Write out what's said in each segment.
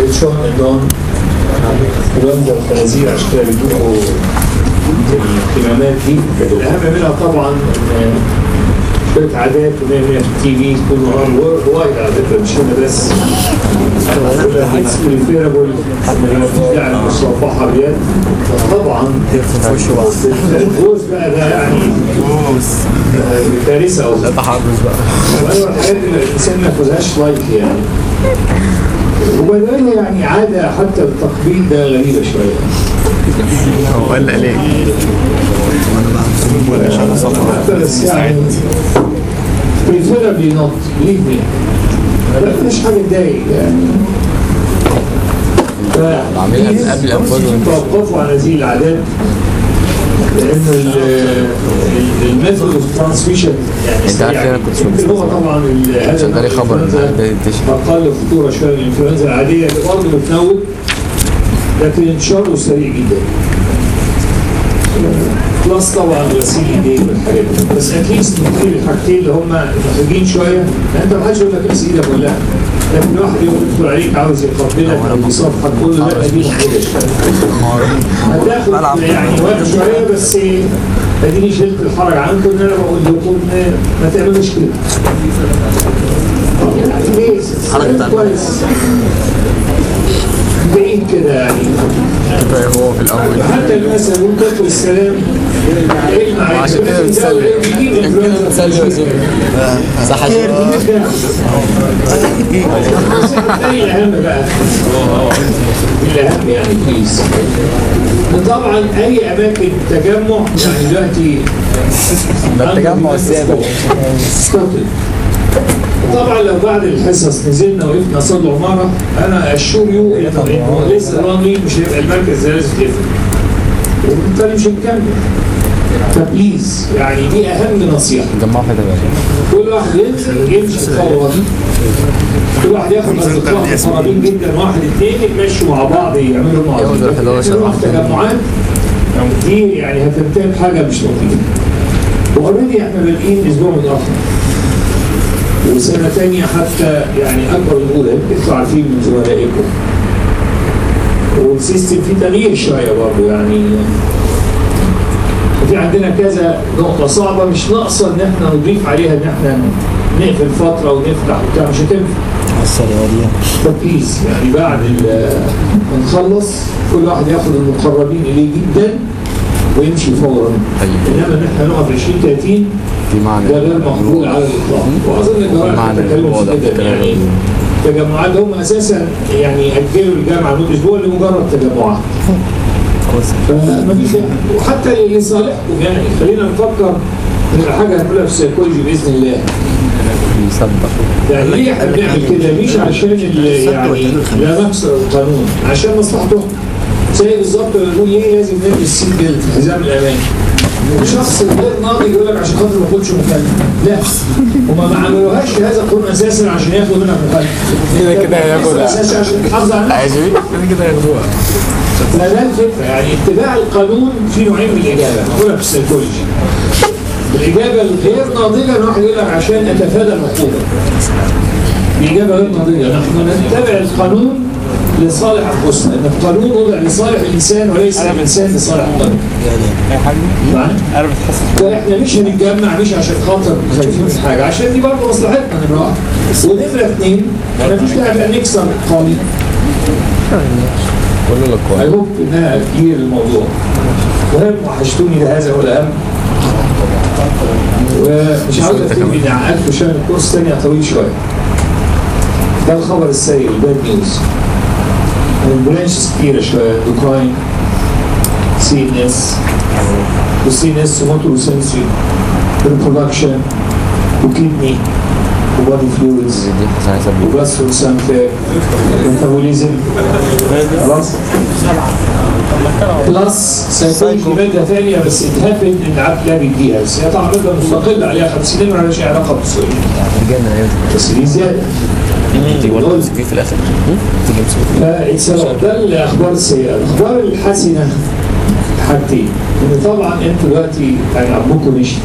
شون انهم يوزع الخنازير عشان كده بيدوكوا الاهتمامات دي الاهم منها طبعا ان شويه عادات ونعمل في التي في طول النهار وايد على فكره مش هنا بس اتس بريفيربل مفيش داعي للمصافحه بيد طبعا الفوز بقى ده يعني كارثه اصلا تحرش بقى وايوه الحاجات اللي الانسان ما ياخدهاش لايك يعني وبعدين يعني عاده حتى التقبيل ده غريبه شويه هو قال ليه حتى بس يعني preferably not believe me لا مش حاجه تضايق يعني ف- عاملها من قبل أنفاق توقفوا على هذه العادات لانه الميثود اوف ترانسميشن يعني أنت عارف إن أنا كنت يمكن هو طبعا ال- هذا عشان جالي خبر إن الإنفلونزا ده ينتشر. اقل خطوره شويه من الانفلونزا العاديه اللي برضه بتموت لكن انتشاره سريع جدا بلس طبعا غسيل ايدين والحاجات دي بس اتليست نقول الحاجتين اللي هم محتاجين شويه لان انت ما حدش يقول لك اغسل ايدك ولا لا لكن واحد يدخل عليك عاوز يقبلك او يصافحك كل ده دي محتاجه شويه هتاخد يعني وقت شويه بس اديني شلت الحرج عنكم ان انا بقول لكم ما- ما تعملوش كده يعني ليه؟ حركة كويس بعيد كده يعني هو في الاول حتى الناس اللي ممكن تدخل السلام علم عليك عشان كده بتسلم عشان كده بتسلم يا زلمه صح عشان الثاني الأهم بقى الأهم يعني بليز طبعا أي أماكن تجمع يعني دلوقتي ده التجمع السابع ستوبل طبعا لو بعد الحصص نزلنا وقفنا صد عمارة أنا أشور يو إنه لسه الوان ويك مش هيبقى المركز ده لازم يقفل وبالتالي مش هنكمل فبليز يعني دي أهم نصيحة جمعوا حته بقى كل واحد ينزل يمشي فورا كل واحد ياخد اصدقاء مقربين جدا واحد اثنين يتمشوا مع بعض يعملوا مع بعض يقعدوا 11 نروح واحد. تجمعات دي يعني هتنتهي بحاجه مش لطيفه واوريدي احنا بادئين اسبوع متاخر وسنه ثانيه حتى يعني اكبر من الاولى يمكن انتوا عارفين من زملائكم والسيستم فيه تغيير شويه برضه يعني وفي عندنا كذا نقطة صعبة مش ناقصة إن إحنا نضيف عليها إن إحنا نقفل فترة ونفتح وبتاع مش هتنفع. فبليز يعني بعد ال- ما نخلص كل واحد ياخد المقربين إليه جدا ويمشي فورا. طيب. إنما إن إحنا نقف 20 30 في معنى ده غير مقبول على الإطلاق. وأظن الجماعة معنى تتكلم الوضع في كده الكلام. يعني تجمعات هم أساسا يعني أجلوا الجامعة لمدة أسبوع لمجرد تجمعات. فما فيش داعي. وحتى لصالحكم يعني خلينا نفكر ان حاجه هنقولها في السيكولوجي باذن الله يصدق يعني ليه احنا بنعمل كده مش عشان ال- يعني لا نكسر القانون عشان مصلحتهم زي بالظبط لما نقول ليه لازم نلبس سيت بيلت حزام الامان وشخص غير ناضج يقول لك عشان خاطر ما اخدش مخالفه لا هما ما عملوهاش في هذا القانون اساسا عشان ياخدوا منك مخالفه كده كده هياخدها. اساسا عشان تحافظ على نفسك عايزين كده كده ياخدوها لا ده الفكره يعني اتباع القانون في نوعين من الاجابه نقولها في السيكولوجي الاجابه الغير ناضجه ان واحد يقول لك عشان اتفادى العقوبه دي اجابه غير ناضجه نحن نتبع القانون لصالح انفسنا ان القانون وضع لصالح الانسان وليس الانسان لصالح القانون معايا؟ انا بتحسس فاحنا مش هنتجمع مش عشان خاطر خايفين من حاجه عشان دي برضه مصلحتنا نمره واحد ونمره اثنين ما فيش داعي بقى نكسر القانون كله لك اي كويس هوب انها كبير الموضوع مهم وحشتوني لهذا والاهم ومش عاوز افتكر اني عقدت عشان الكورس ثاني طويل شويه ده الخبر السيء الباد نيوز البرانشز كتيره شويه دوكاين سي ان اس والسي ان اس موتور سنسوري ريبرودكشن وكدني وبادي فلويدز دي عايز ابلي وبس والسانفير ميتابوليزم خلاص بلس سيكولوجي ماده ثانيه بس اتهافت ان عارف لا بيديها بس هي طبعا ماده مستقله عليها 50 نمره مالهاش علاقه بالسؤال رجعنا ايوه بس دي زياده تيجي برضه تمسك فيه في الاخر تيجي امسك فيه فاتسرق ده الاخبار السيئه الاخبار الحسنه حاجتين ان طبعا انتوا دلوقتي يعني عمكم مشي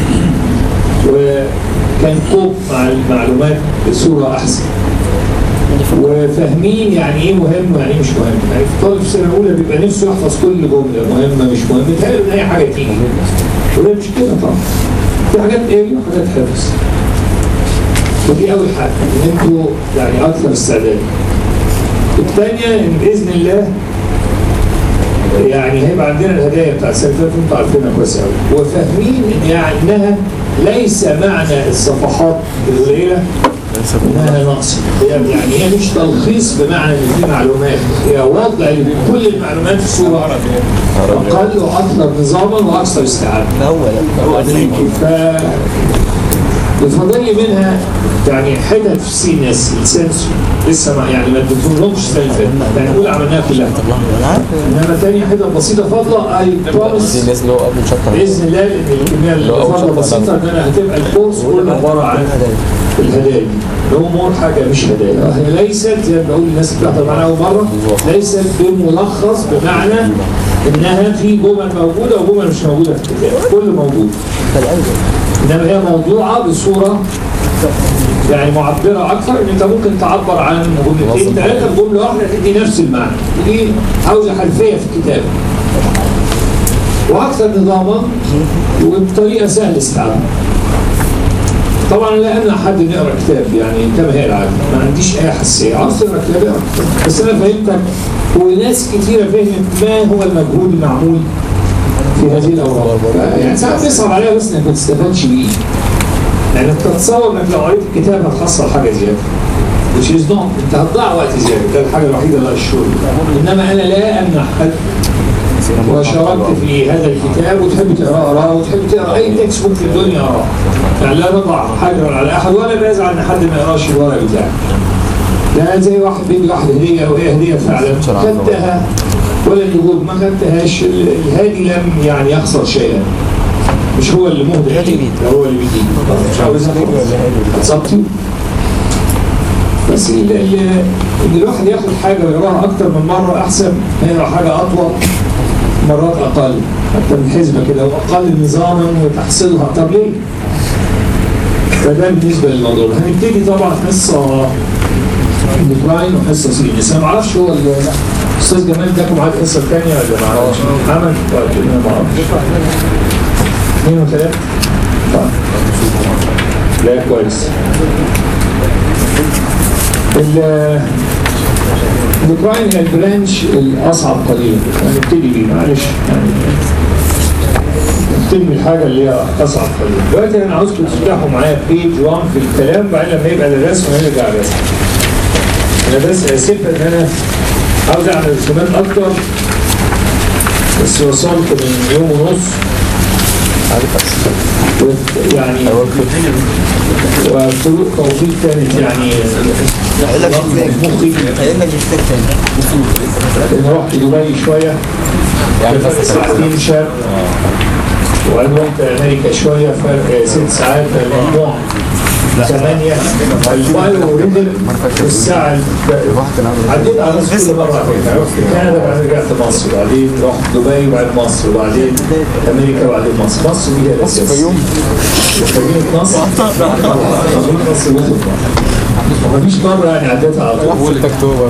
وكان كوب مع المعلومات بصوره احسن وفاهمين يعني ايه مهم ويعني ايه مش مهم يعني في طالب في سنه اولى بيبقى نفسه يحفظ كل جمله مهمه مش مهمه بيتهيأله ان اي حاجه تيجي وده مش كده طبعا في حاجات قري وحاجات حفظ ودي اول حاجه ان انتوا يعني اكثر استعداد الثانيه ان باذن الله يعني هيبقى عندنا الهدايا بتاعت السنه اللي فاتت انتوا عارفينها كويس قوي وفاهمين ان يعني انها ليس معنى الصفحات القليله انها نقص هي يعني هي مش تلخيص بمعنى ان في معلومات هي وضع لكل المعلومات في صوره اقل واكثر نظاما واكثر استيعابا ف يفضل لي منها يعني حتت في سينس السنسور لسه ما يعني ما اديتهملهمش السنه اللي فاتت يعني الاولى عملناها كلها انما تاني حتت بسيطه فاضله اي بروميس في ناس اللي هو قبل شابتر باذن الله لان الكميه اللي فاضله بسيطه ان انا هتبقى الكورس كله عباره عن الهدايا دي لو مور حاجه مش هدايا هي ليست زي ما بقول للناس اللي بتحضر معانا اول مره ليست بملخص بمعنى انها في جمل موجوده وجمل مش موجوده في الكتاب كله موجود انما هي موضوعه بصوره يعني معبره اكثر ان انت ممكن تعبر عن جملتين ثلاثه بجمله واحده تدي نفس المعنى دي عاوزه خلفيه في الكتاب واكثر نظاما وبطريقه سهله استيعابها طبعا لا امنع حد انه يقرا كتاب يعني كما هي العاده ما عنديش اي حساسيه عاوز تقرا كتاب اقرا كتاب بس انا فهمتك وناس كثيره فهمت ما هو المجهود المعمول في هذه الاوراق يعني ساعات بيصعب عليها بس انك ما تستفادش بيه يعني انت تتصور انك لو قريت الكتاب هتحصل حاجه زياده which is not انت هتضيع وقت زياده ده الحاجه الوحيده اللي الشغل انما انا لا امنع حد وشاركت في هذا الكتاب وتحب تقراه اقراه وتحب تقرا اي تكست بوك في الدنيا اقراه يعني لا نضع حجرا على احد ولا بزعل ان حد ما يقراش الورق بتاعي ده زي واحد بيدي واحد هديه وهي هديه فعلا خدتها ولا اليهود ما خدتهاش الهادي لم يعني يخسر شيئا مش هو اللي مهدى ده هو اللي بيجي مش عاوزها هتصبتي بس ال- ال- ان الواحد ياخد حاجه ويقراها اكتر من مره احسن ما يقرا حاجه اطول مرات اقل حتى من حزمه كده واقل نظاما وتحصيلها طب ليه؟ فده بالنسبه للموضوع ده. هنبتدي طبعا حصه ديكلاين وحصه سي بس انا ما اعرفش هو ال- الاستاذ جمال اداكم معاه الحصه الثانيه ولا ما اعرفش؟ محمد طيب انا ما اعرفش اثنين وثلاثه طيب لا كويس ال- الديكلاين هي البرانش الاصعب قليلا هنبتدي بيه معلش يعني نبتدي بالحاجه اللي هي اصعب قليلا دلوقتي انا عاوزكم تفتحوا معايا بيج 1 في الكلام بعدين لما يبقى للرسم هنرجع الرسم انا بس اسف ان انا عاوز اعمل رسومات اكتر بس وصلت من يوم ونص و- يعني وطرق توفيق كانت يعني مخي لأن رحت دبي شوية يعني فرق ساعتين شرق وبعدين رحت أمريكا شوية فرق ست ساعات فالموضوع ثمانية الفايل وريدل والساعة عديت على مصر كل مرة على فكرة رحت كندا بعدين رجعت مصر وبعدين رحت دبي وبعدين مصر وبعدين أمريكا وبعدين مصر مصر دي هي مصر في يوم مدينة نصر مدينة نصر وصل مفيش مرة يعني عديتها على طول 6 اكتوبر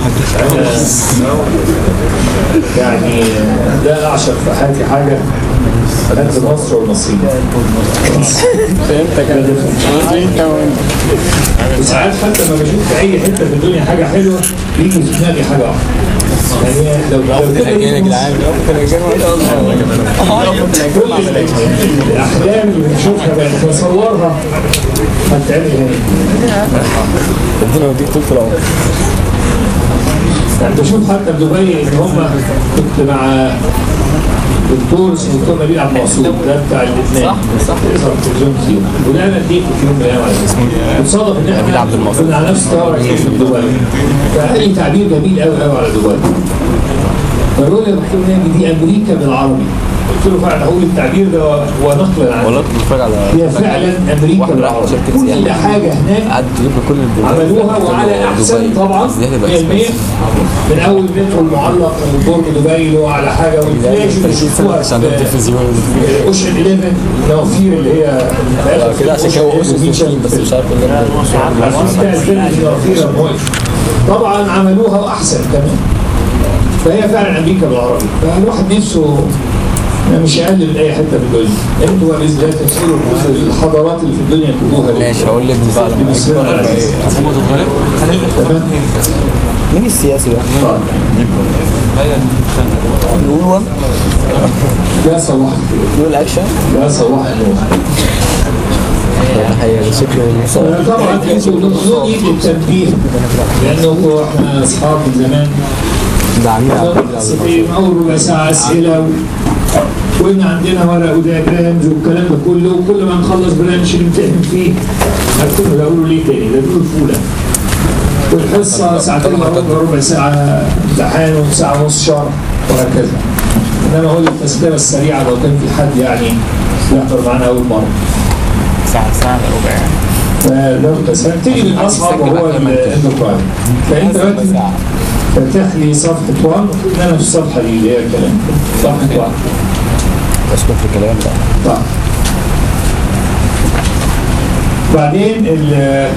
أنا يعني ده أعشق في حياتي حاجة قد مصر والمصريين فهمتك وساعات حتى لما بشوف في أي حتة في الدنيا حاجة حلوة بيجي في دماغي حاجة واحدة يعني لو لو كده يا جدعان كل الأحلام اللي بنشوفها بنتصورها هتتعمل هنا ربنا يوديك طول العمر يعني بشوف حتى في دبي ان هم كنت مع دكتور اسمه دكتور نبيل عبد المقصود ده بتاع الاثنين صح، صح. يظهر في التلفزيون كتير وده انا اديته في يوم من الايام على فكره وتصادف ان احنا عبد المقصود. كنا على نفس الطياره كده في دبي فقال لي تعبير جميل قوي قوي على دبي فقالوا لي يا دكتور ناجي دي امريكا بالعربي قلت له فعلا هقول التعبير ده ونقلا عنه والله كنت بتفرج على هي فعلا امريكا واحد راح العربية. شركة كل سياحة. حاجه هناك قعد يجيب له كل البلاد عملوها وعلى احسن طبعا 100% من اول مترو المعلق من برج دبي اللي هو على حاجه والفلاش اللي شفتوها عشان في التلفزيون اوشن 11 النوافير اللي هي كده عشان كده هو اوشن بس مش عارف النوافير طبعا عملوها واحسن كمان فهي فعلا امريكا بالعربي فالواحد نفسه أنا مش اقل من اي حته في الدنيا انتوا باذن الله تفسروا كل الحضارات اللي في الدنيا كلها ماشي هقول لابني بقى لما بسم الله الرحمن الرحيم. تمام مين السياسي ده؟ نقول وان ده صباح نقول اكشن ده صباح النور هي شكله مصاب طبعا انتوا تقصدوني بالتنبيه لانه احنا اصحاب من زمان ده عاملين عاملين في اول ربع ساعه اسئله و... وان عندنا ورق ودياجرامز والكلام ده كله وكل ما نخلص برانش نمتحن فيه هتقولوا بقولوا ليه تاني ده بيقولوا الفوله والحصه ساعتين الا ربع ربع ساعه امتحان وساعه ونص شهر وهكذا انما اقول التذكره السريعه لو كان في حد يعني يحضر معانا اول مره ساعة ساعة إلا ربع يعني فلو بس هنبتدي بالاصعب وهو الاندوكراين فانت دلوقتي فاتح لي صفحه 1 ان انا في الصفحه دي اللي هي الكلام صفحه 1 اسكت في الكلام ده طيب بعدين ال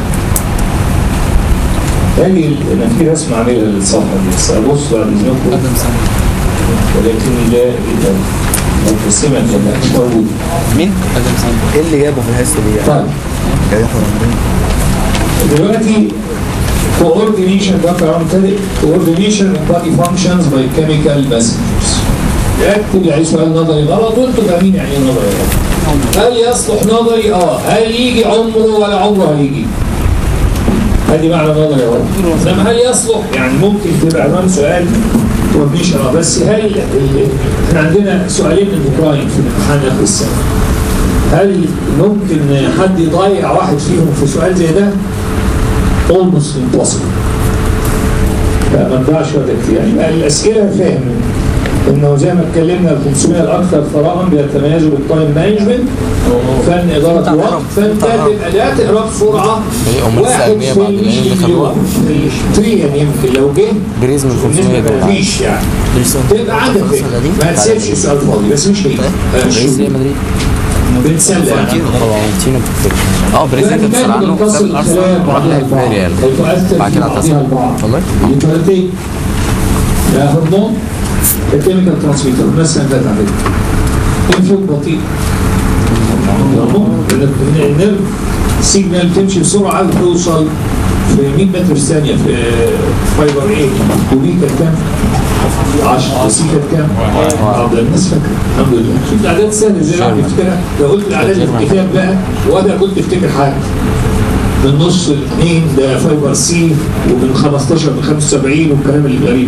تاني انا في رسمه عاملها للصفحه دي بس ابص بعد اذنكم ولكن لا اذا مقسمه كده مش موجود مين؟ آدم ساندر ايه اللي جابه في الحصه دي يعني؟ طيب جاي يحضر عندنا دلوقتي coordination ده كلام ابتدئ coordination of body functions by chemical messengers اكتب يعني سؤال نظري غلط وانتوا فاهمين يعني ايه نظري غلط هل يصلح نظري؟ اه هل يجي عمره ولا عمره هيجي؟ ادي معنى نظري غلط انما هل يصلح؟ يعني ممكن تبقى عنوان سؤال coordination اه بس هل ال- احنا عندنا سؤالين اندوكراين في الامتحان اخر السنه هل ممكن حد يضيع واحد فيهم في سؤال زي ده؟ almost impossible. لا ما نضيعش وقت كتير يعني بقى الاسئله فاهم انه زي ما اتكلمنا ال 500 الاكثر ثراء بيتميزوا بالتايم مانجمنت فن اداره الوقت فانت تبقى لا تقرا بسرعه إيه، أمال واحد السلبية في بعد ما المية اللي خدوها؟ مليون تريليون يمكن لو جه بريز من 500 بالنسبة دول مفيش يعني تبقى عندك فكره ما تسيبش سؤال فاضي بس مش هيك بريز ريال مدريد بنسلم يعني فالنتينو اه بريز انت بتسأل عنه تصل ساب الخلايا ارسنال بعضها وراح البعض ريال وتؤثر بعد في كده بعضها اعتزل البعض والله الكاراتيه ده هرمون الكيميكال ترانسميتر الناس كانت على فكره انفلوك بطيء هرمون النيرف سيجنال تمشي بسرعه وتوصل في 100 متر في الثانيه في فايبر ايه ودي كانت كام؟ 10 وسي كانت كام؟ اه ده الناس فاكره الحمد لله شوف الاعداد السهله ازاي الواحد يفتكرها لو قلت الاعداد اللي في الكتاب بقى وانا كنت افتكر حاجه من نص الاثنين ده فايبر سي ومن 15 ل 75 والكلام الغريب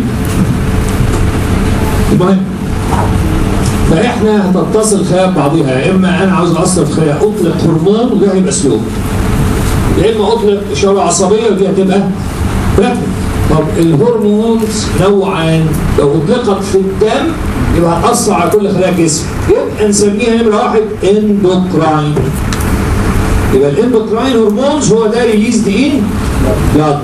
المهم فاحنا هتتصل خلايا ببعضها يا اما انا عاوز اثر في خلايا اطلق هرمون وده هيبقى سلو يا اما اطلق اشاره عصبيه ودي هتبقى رابد طب الهرمونز نوعان لو اطلقت في الدم يبقى هتاثر على كل خلايا الجسم يبقى نسميها نمره واحد اندوكراين يبقى الاندوكراين هرمونز هو ده ريليز ان بلاد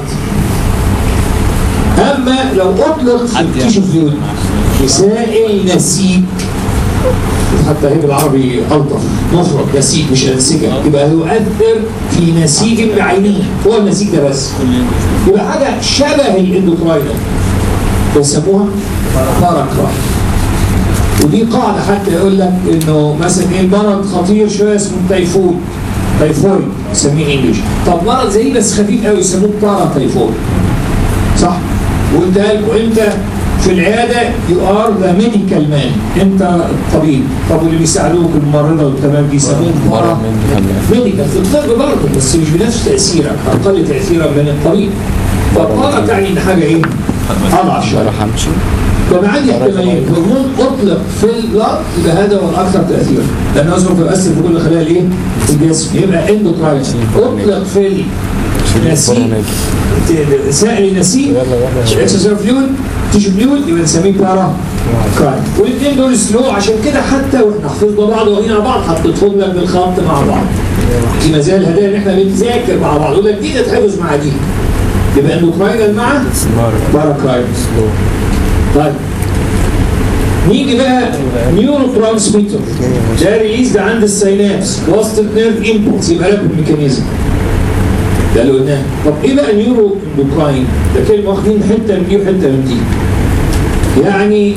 اما لو اطلق في التيشو فلويد في سائل نسيج حتى هي بالعربي الطف مفرد نسيج مش انسجه يبقى يؤثر في نسيج بعينه هو النسيج ده بس يبقى حاجه شبه الاندوكراين بيسموها باراكراين ودي قاعده حتى يقول لك انه مثلا ايه مرض خطير شويه اسمه تيفود تيفويد يسميه انجلش طب مرض زي بس خفيف قوي يسموه بارا تيفويد صح وانت انت في العياده يو ار ذا ميديكال مان انت الطبيب طب واللي بيساعدوك الممرضه والتمام بيسموه بارا ميديكال في الطب برضه بس مش بنفس تاثيرك اقل تاثيرا من الطبيب فالبارا تعني ان حاجه ايه؟ اضعف شويه راح امشي فانا عندي احتمالين هرمون اطلق في البلد يبقى هذا هو الاكثر تاثيرا لان اصبح بيؤثر في كل خلايا الايه؟ الجسم يبقى اندوكراين اطلق في النسيج سائل النسيج اكسسوار فلويد تيشو فلويد يبقى نسميه بارا كراين والاثنين دول سلو عشان كده حتى واحنا حافظنا بعض واخدين على بعض حطيتهم لك بالخط مع بعض دي ما زال الهدايا ان احنا بنذاكر مع بعض يقول لك دي تتحفظ مع دي يبقى اندوكراينال مع بارا كراين طيب نيجي بقى نيورو ترانسميتر ده ريليز ده عند السينابس وسط النيرف امبولس يبقى لك الميكانيزم ده اللي قلناه طب ايه بقى نيورو اندوكراين ده كلمه واخدين حته من دي وحته من دي يعني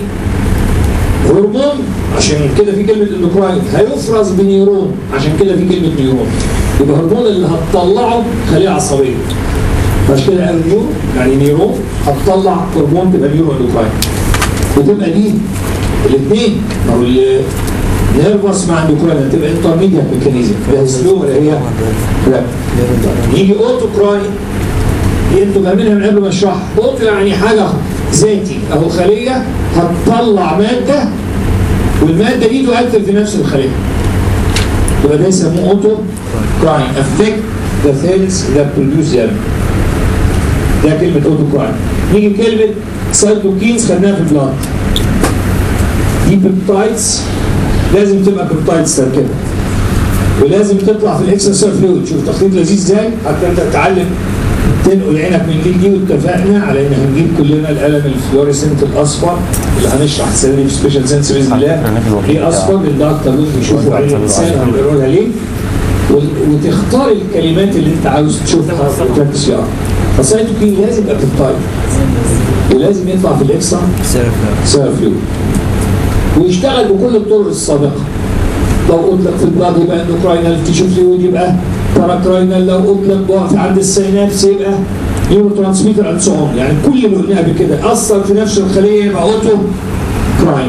هرمون عشان كده في كلمه اندوكراين هيفرز بنيورون عشان كده في كلمه نيورون يبقى هرمون اللي هتطلعه خليه عصبيه عشان كده قال نيورو يعني نيورون هتطلع هرمون تبقى نيورو اندوكراين وتبقى دي الاثنين او النيرفس مع اندوكراين تبقى انترميديت ميكانيزم ده سلو ولا هي؟ لا يجي اوتو كراين دي انتوا فاهمينها من قبل ما اشرحها اوتو يعني حاجه ذاتي اهو خليه هتطلع ماده والماده دي تؤثر في نفس الخليه يبقى ده يسموه اوتو كراين افكت ذا ثيلز ذات بروديوس them ده كلمه اوتو كراين نيجي كلمه سايتوكينز خدناها في البلاد دي بيبتايدز لازم تبقى بيبتايدز تركيبها ولازم تطلع في الاكسترا فلويد شوف تخطيط لذيذ ازاي حتى انت تتعلم تنقل عينك من دي دي واتفقنا على ان هنجيب كلنا القلم الفلوريسنت الاصفر اللي هنشرح السنه دي في سبيشال سنس باذن الله ليه اصفر للدكتور يشوفوا عين الانسان هنقرا لها ليه وال- وتختار الكلمات اللي انت عاوز تشوفها وتركز فيها فسايتوكين لازم يبقى بيبتايد ولازم يطلع في الاكسترا سيرف فلويد ويشتغل بكل الطرق السابقه لو قلت لك في البلاد يبقى اندوكراينال تيشو فلويد يبقى باراكراينال لو قلت لك ضعف عند السينابس يبقى نيورو ترانسميتر اند سو يعني كل اللي قلناه قبل كده اثر في نفس الخليه يبقى اوتو كراين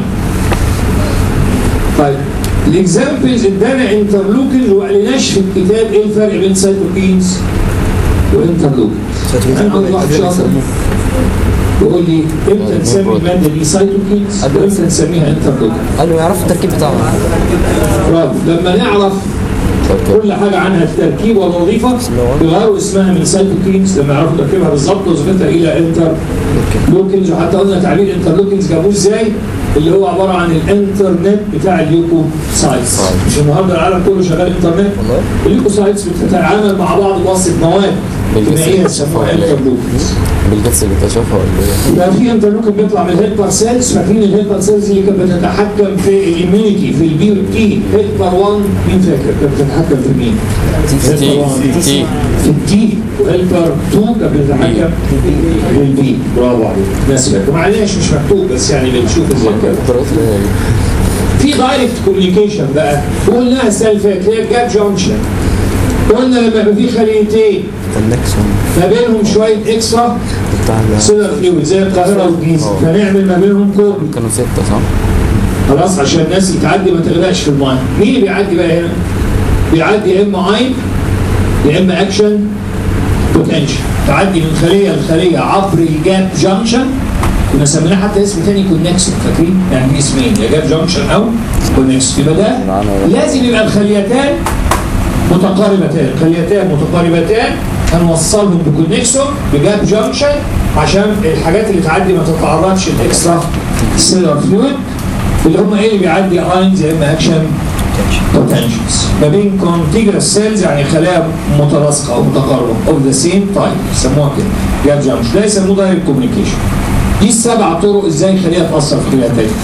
طيب الاكزامبلز ادانا انترلوكنز وما قالناش في الكتاب ايه الفرق بين سايتوكينز وانترلوكنز يعني عاوز واحد شاطر يقول لي امتى نسمي الماده دي سايتوكينز وامتى نسميها انترلوكنز قالوا يعرفوا التركيب بتاعهم برافو لما نعرف كل حاجه عنها التركيب والوظيفه يغيروا اسمها من سايتوكينز لما يعرفوا تركيبها بالظبط وظيفتها الى انتر لوكينز وحتى قلنا تعبير انتر لوكينز جابوه ازاي؟ اللي هو عباره عن الانترنت بتاع اليوكو سايتس مش النهارده العالم كله شغال انترنت اليوكو سايتس بتتعامل مع بعض بواسطه مواد كيميائيه يسموها انتر لوكينز بالجس اللي اكتشفها ولا ايه؟ يبقى في انترلوكين بيطلع من الهيلبر سيلز فاكرين الهيلبر سيلز اللي كانت بتتحكم في الاميونيتي في البي والتي هيلبر 1 مين فاكر كانت بتتحكم في مين؟ تي هيلبر 1 تي في التي وهيلبر 2 كانت بتتحكم في البي برافو عليك ناس فاكر معلش مش مكتوب بس يعني بنشوف ازاي كده قرأت لها في دايركت كوميونيكيشن بقى قلناها السنه اللي فاتت هي الجاب جانكشن قلنا لما يبقى في خليتين النكسون ما بينهم شويه اكسترا بتاع ال- سيلر فلويد زي القاهره والجيزه فنعمل ما بينهم كوبري كانوا ستة صح؟ خلاص عشان الناس تعدي ما تغرقش في المايه مين اللي بيعدي بقى هنا بيعدي يا اما اين يا اما اكشن بوتنشال تعدي من خليه لخليه عبر الجاب جانكشن كنا سميناه حتى اسم تاني كونكسون فاكرين يعني في اسمين يا جاب جانكشن او كونكسون يبقى ده لازم يبقى الخليتان متقاربتان خليتان متقاربتان هنوصلهم بكونكسون بجاب جانكشن عشان الحاجات اللي تعدي ما تتعرضش الاكسترا سيلر فلويد اللي هم ايه اللي بيعدي اينز يا اما اكشن بوتنشالز ما بين كونتيجرس سيلز يعني خلايا متلاصقه او متقاربه اوف ذا سيم تايب يسموها كده جاب جانكشن ده يسموه دايركت كوميونيكيشن دي السبع طرق ازاي خليها تاثر في خليها تاني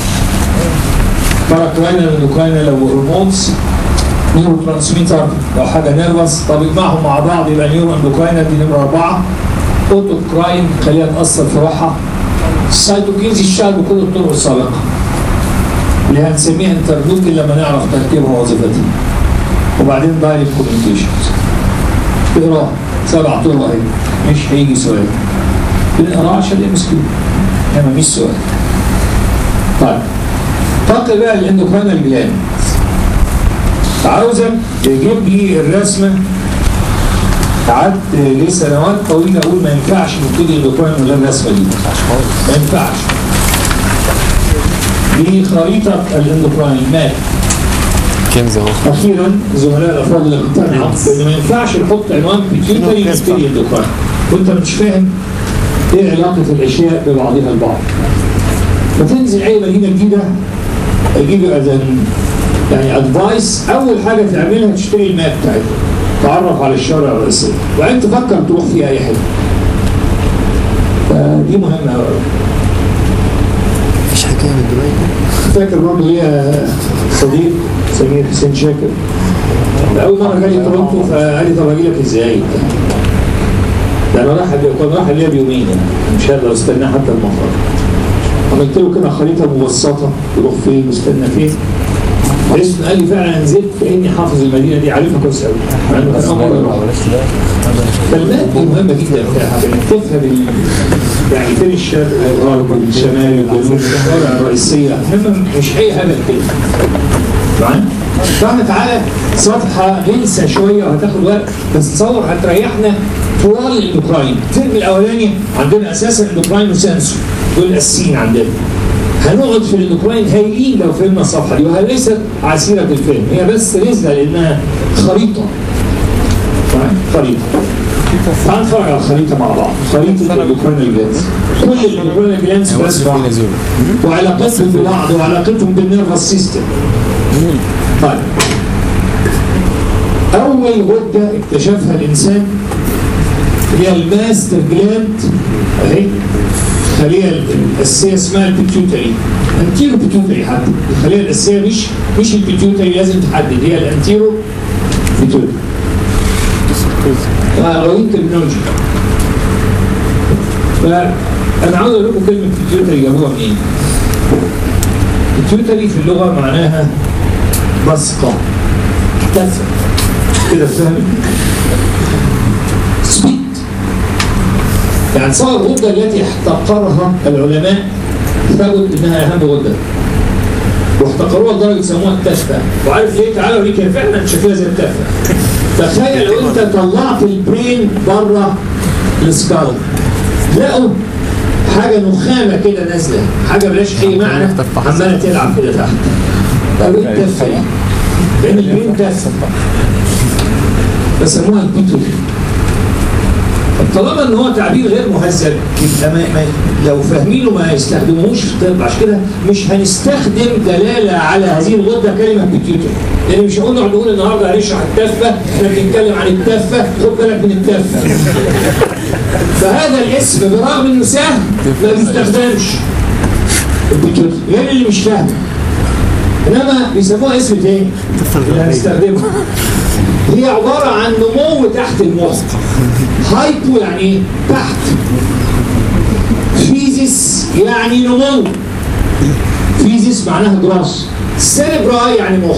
باراكراينال اندوكراينال لو هرمونز نيورو ترانسميتر لو حاجه نيرفس طب يجمعهم مع بعض يبقى نيورو اندوكراينال دي نمره اربعه اوتوكراين خليها تاثر في روحها السيتوكينز يشتغل بكل الطرق السابقه اللي هنسميها انترلوكين لما نعرف تركيبها ووظيفتها وبعدين دايركت كوميونيكيشنز اقراها سبع طرق اهي مش هيجي سؤال بنقراها عشان ام اس كيو انما مش سؤال طيب انتقل بقى للاندوكراينال جلاند عاوزك تجيب لي الرسمه قعدت ليه سنوات طويله اقول ما ينفعش نبتدي الاندوكراين من غير الرسمه دي ما ينفعش دي خريطه الاندوكراين مات كنز اهو اخيرا زملاء الافاضل اقتنعوا بان ما ينفعش نحط عنوان بيتيوتري نبتدي اندوكراين وانت مش فاهم ايه علاقه الاشياء ببعضها البعض فتنزل اي مدينه جديده اجيب اذن يعني ادفايس اول حاجه تعملها تشتري الماب بتاعتها تعرف على الشوارع الرئيسيه وبعدين تفكر تروح فيها اي حته فدي مهمه قوي مفيش حكايه من دبي فاكر برضه ليا صديق سمير حسين شاكر اول مره جالي تورونتو فقال لي طب اجي لك ازاي؟ ده انا رايح كان رايح ليا بيومين يعني مش هقدر استناه حتى المطار عملت له كده خريطه مبسطه يروح فين واستنى فين اسم قال لي فعلا نزلت كاني حافظ المدينه دي عارفها كويس قوي مع انه كان اول مره يروح. كلمات دي مهمه جدا في حاجه انك تفهم ال- يعني فين الشرق والغرب والشمال والجنوب الشوارع الرئيسيه مهمه مش اي هبل كده معايا؟ فاحنا تعالى صفحه ننسى شويه وهتاخد وقت بس تصور هتريحنا طوال الاندوكراين الترم الاولاني عندنا اساسا اندوكراين وسنسور دول الاساسيين عندنا هنقعد في الاندوكراين هايلين لو فهمنا الصفحه دي وهي ليست عسيره الفهم هي بس نزله لانها خريطه معايا؟ خريطه تعال نتفرج على الخريطه مع بعض خريطه الاندوكراين جلانس كل الاندوكراين جلانس بس في نزول وعلاقتهم ببعض وعلاقتهم بالنيرفس سيستم طيب أول غدة اكتشفها الإنسان هي الماستر جلاند أهي الخلية الأساسية اسمها البيتيوتري أنتيرو بيتيوتري حتى الخلية الأساسية مش مش البيتيوتري لازم تحدد هي الأنتيرو بيتيوتري قوانين ترمينولوجي فأنا عاوز أقول لكم كلمة بيتيوتري جابوها منين؟ بيتيوتري في اللغة معناها بصقة تفة كده فاهم سبيت يعني صار الغدة التي احتقرها العلماء ثبت انها اهم غدة واحتقروها لدرجة سموها التفة وعارف ليه تعالوا ليه كان فعلا شكلها زي التفة تخيل لو انت طلعت البرين بره السكال لقوا حاجة نخامة كده نازلة حاجة بلاش أي معنى عمالة تلعب كده تحت طب ايه التفة دي؟ لأن البرين تفة فسموها البيتوتي طالما ان هو تعبير غير مهذب يبقى ما ما لو فاهمينه ما يستخدموهوش في الطب عشان كده مش هنستخدم دلاله على هذه الغده كلمه بيتيوتري لان مش هقول نقعد نقول النهارده هنشرح التفه احنا بنتكلم عن التفه خد بالك من التفه فهذا الاسم برغم انه سهل ما بيستخدمش البيتيوتري غير اللي مش فاهم انما بيسموها اسم تاني اللي هنستخدمه هي عبارة عن نمو تحت المخ هايبو يعني ايه؟ تحت فيزيس يعني نمو فيزيس معناها جراس سيربراي يعني مخ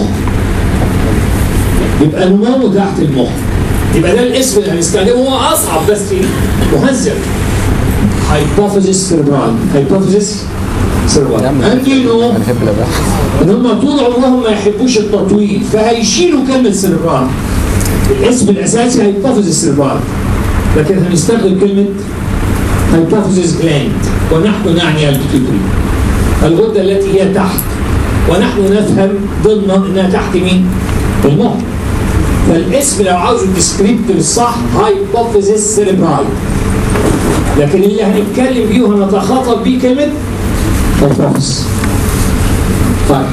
يبقى نمو تحت المخ يبقى ده الاسم اللي هنستخدمه هو اصعب بس مهذب هايبوفيزيس سيربراي هايبوفيزيس سيربراي انتي نو بنحب الاباحه ان هم طول عمرهم ما يحبوش التطويل فهيشيلوا كلمه سيربرال الاسم الاساسي هيبوفيزيس سيربرال لكن هنستخدم كلمه هيبوفيزيس جلاند ونحن نعني البيتيوتري الغده التي هي تحت ونحن نفهم ضمنا انها تحت مين؟ المخ فالاسم لو عاوزه الديسكريبتور الصح هايبوفيزيس سيربرال لكن اللي هنتكلم بيه وهنتخاطب بيه كلمه هايبوفيزيس طيب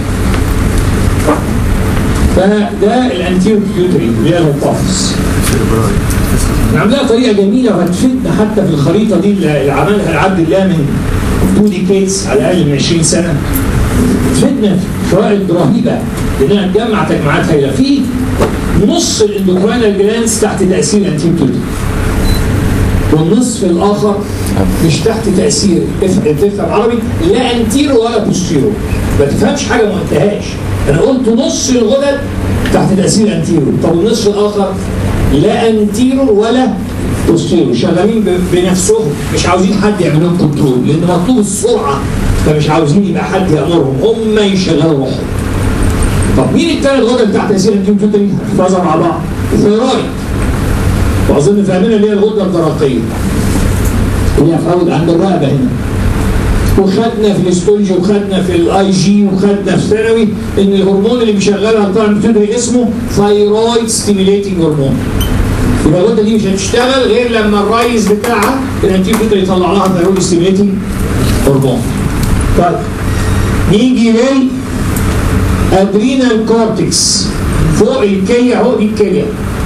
فده الانتيرو بيوتري اللي هي الهيبوفيس عاملاها طريقه جميله وهتفيدنا حتى في الخريطه دي اللي عملها العبد الله من تو ديكيدز على الاقل من 20 سنه تفيدنا فوائد رهيبه لانها تجمع تجمعات هائله في نص الاندوكراينال جلانس تحت تاثير الانتيرو بيوتري والنصف الاخر مش تحت تاثير افهم تفهم عربي لا انتيرو ولا بوستيرو ما تفهمش حاجه ما قلتهاش انا قلت نص الغدد تحت تاثير انتيرو طب النصف الاخر لا انتيرو ولا بوستيرو شغالين ب- بنفسهم مش عاوزين حد يعمل لهم كنترول لان مطلوب السرعه فمش عاوزين يبقى حد يامرهم هم يشغلوا روحهم طب مين الثلاث غدد تحت تاثير انتيرو بيوتري؟ هنحفظها مع بعض الثيرويد واظن فاهمين اللي هي الغده الدرقيه اللي هي فوض عند الرقبه هنا وخدنا في الاستولوجي وخدنا في الاي جي وخدنا في ثانوي ان الهرمون اللي بيشغلها طبعا بتدري اسمه ثايرويد ستيميليتنج هرمون يبقى الغده دي مش هتشتغل غير لما الريس بتاعها الانتيب يقدر يطلع لها ثيرويد ستيميليتنج هرمون طيب نيجي لل ادرينال كورتكس فوق الكليه اهو دي الكليه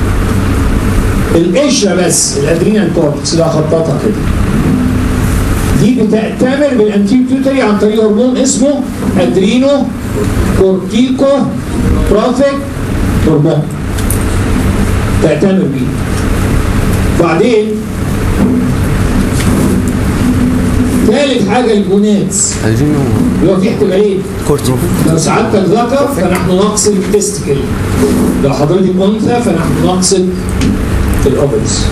القشره بس الادرينال كورتكس اللي هخططها كده دي بتأتمر بالانتيبيوتري عن طريق هرمون اسمه ادرينو كورتيكو ترافيك هرمون تأتمر بيه بعدين ثالث حاجة الجوناتس عايزين اللي هو في احتمالين كورتي لو سعادتك ذكر فنحن نقصد التستكل لو حضرتك انثى فنحن نقصد الاوفرز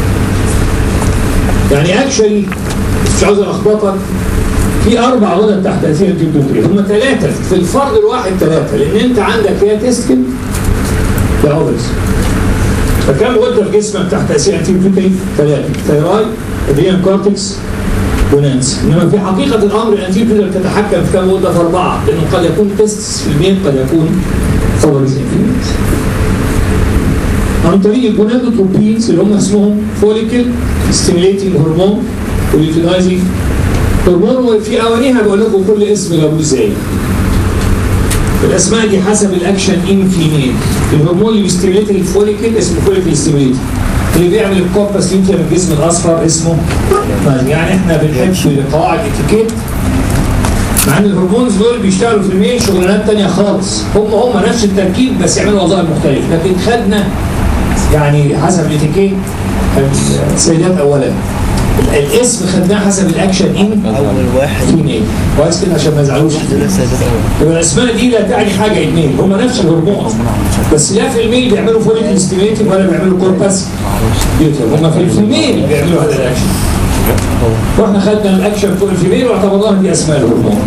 يعني اكشلي مش عاوز الخبطك في اربع غدد تحت تاثير الجلدوكري هم ثلاثه في الفرد الواحد ثلاثه لان انت عندك يا تستكل يا اوفرز فكم غده في جسمك تحت تاثير الجلدوكري ثلاثه ثيرايد ادريان كورتكس ونانس انما في حقيقه الامر الانتيب تقدر تتحكم في كم غده في اربعه لانه قد يكون تيست في الميل قد يكون فوريز انفينيت عن طريق الجونادوتروبينز اللي هم اسمهم فوليكل ستيميليتنج هرمون وليوتينايزنج هرمون وفي اوانيها بقول لكم كل اسم جابوه ازاي الاسماء دي حسب الاكشن ان فيميل الهرمون اللي بيستيميليت الفوليكل اسمه فوليكل ستيميليتنج اللي بيعمل الكوربس لينتيا من الجسم الاصفر اسمه يعني احنا بنحب قواعد اتيكيت مع ان الهرمونز دول بيشتغلوا في الميل شغلانات تانية خالص هم هم نفس التركيب بس يعملوا وظائف مختلفة لكن خدنا يعني حسب الاتيكيت السيدات اولا الاسم خدناه حسب الاكشن ان اول واحد فيميل كويس كده عشان ما يزعلوش يبقى الاسماء دي لا تعني حاجه اثنين هم نفس الهرمون بس لا في الميل بيعملوا فوليك ستيميتنج ولا بيعملوا كوربس هم في الفيميل بيعملوا هذا الاكشن واحنا خدنا الاكشن فوق الفيميل واعتبرناها دي اسماء الهرمون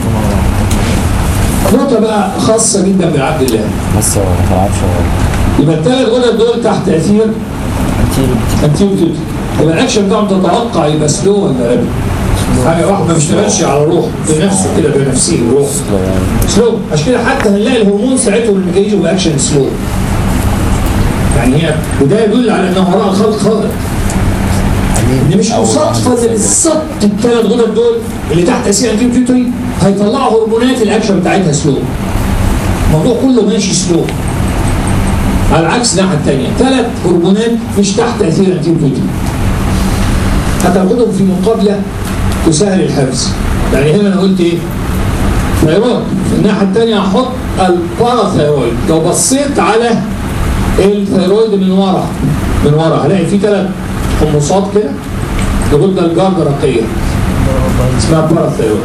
نقطه بقى خاصه جدا بعبد الله بس ما تعرفش يبقى الثلاث غدد دول تحت تاثير انتيبيوتيك يبقى الاكشن بتاعهم تتوقع يبقى سلو ولا رابد حاجه واحده ما بيشتغلش على روح بنفسه كده بنفسه روح سلو عشان كده حتى هنلاقي الهرمون ساعتهم اللي بيجوا باكشن سلو يعني هي وده يدل على ان وراء الخلق خالق ان مش صدفه ان بالظبط الثلاث غدد دول اللي تحت تاثير انتيبيوتري هيطلعوا هرمونات الاكشن بتاعتها سلو الموضوع كله ماشي سلو على العكس الناحيه الثانيه ثلاث هرمونات مش تحت تاثير انتيبيوتيك هتاخدهم في مقابله تسهل الحفظ يعني هنا انا قلت ايه؟ ثيرويد في الناحيه الثانيه هحط الباراثيرويد لو بصيت على الثيرويد من ورا من ورا هلاقي في ثلاث حمصات كده الغده الجرجرقيه اسمها باراثيرويد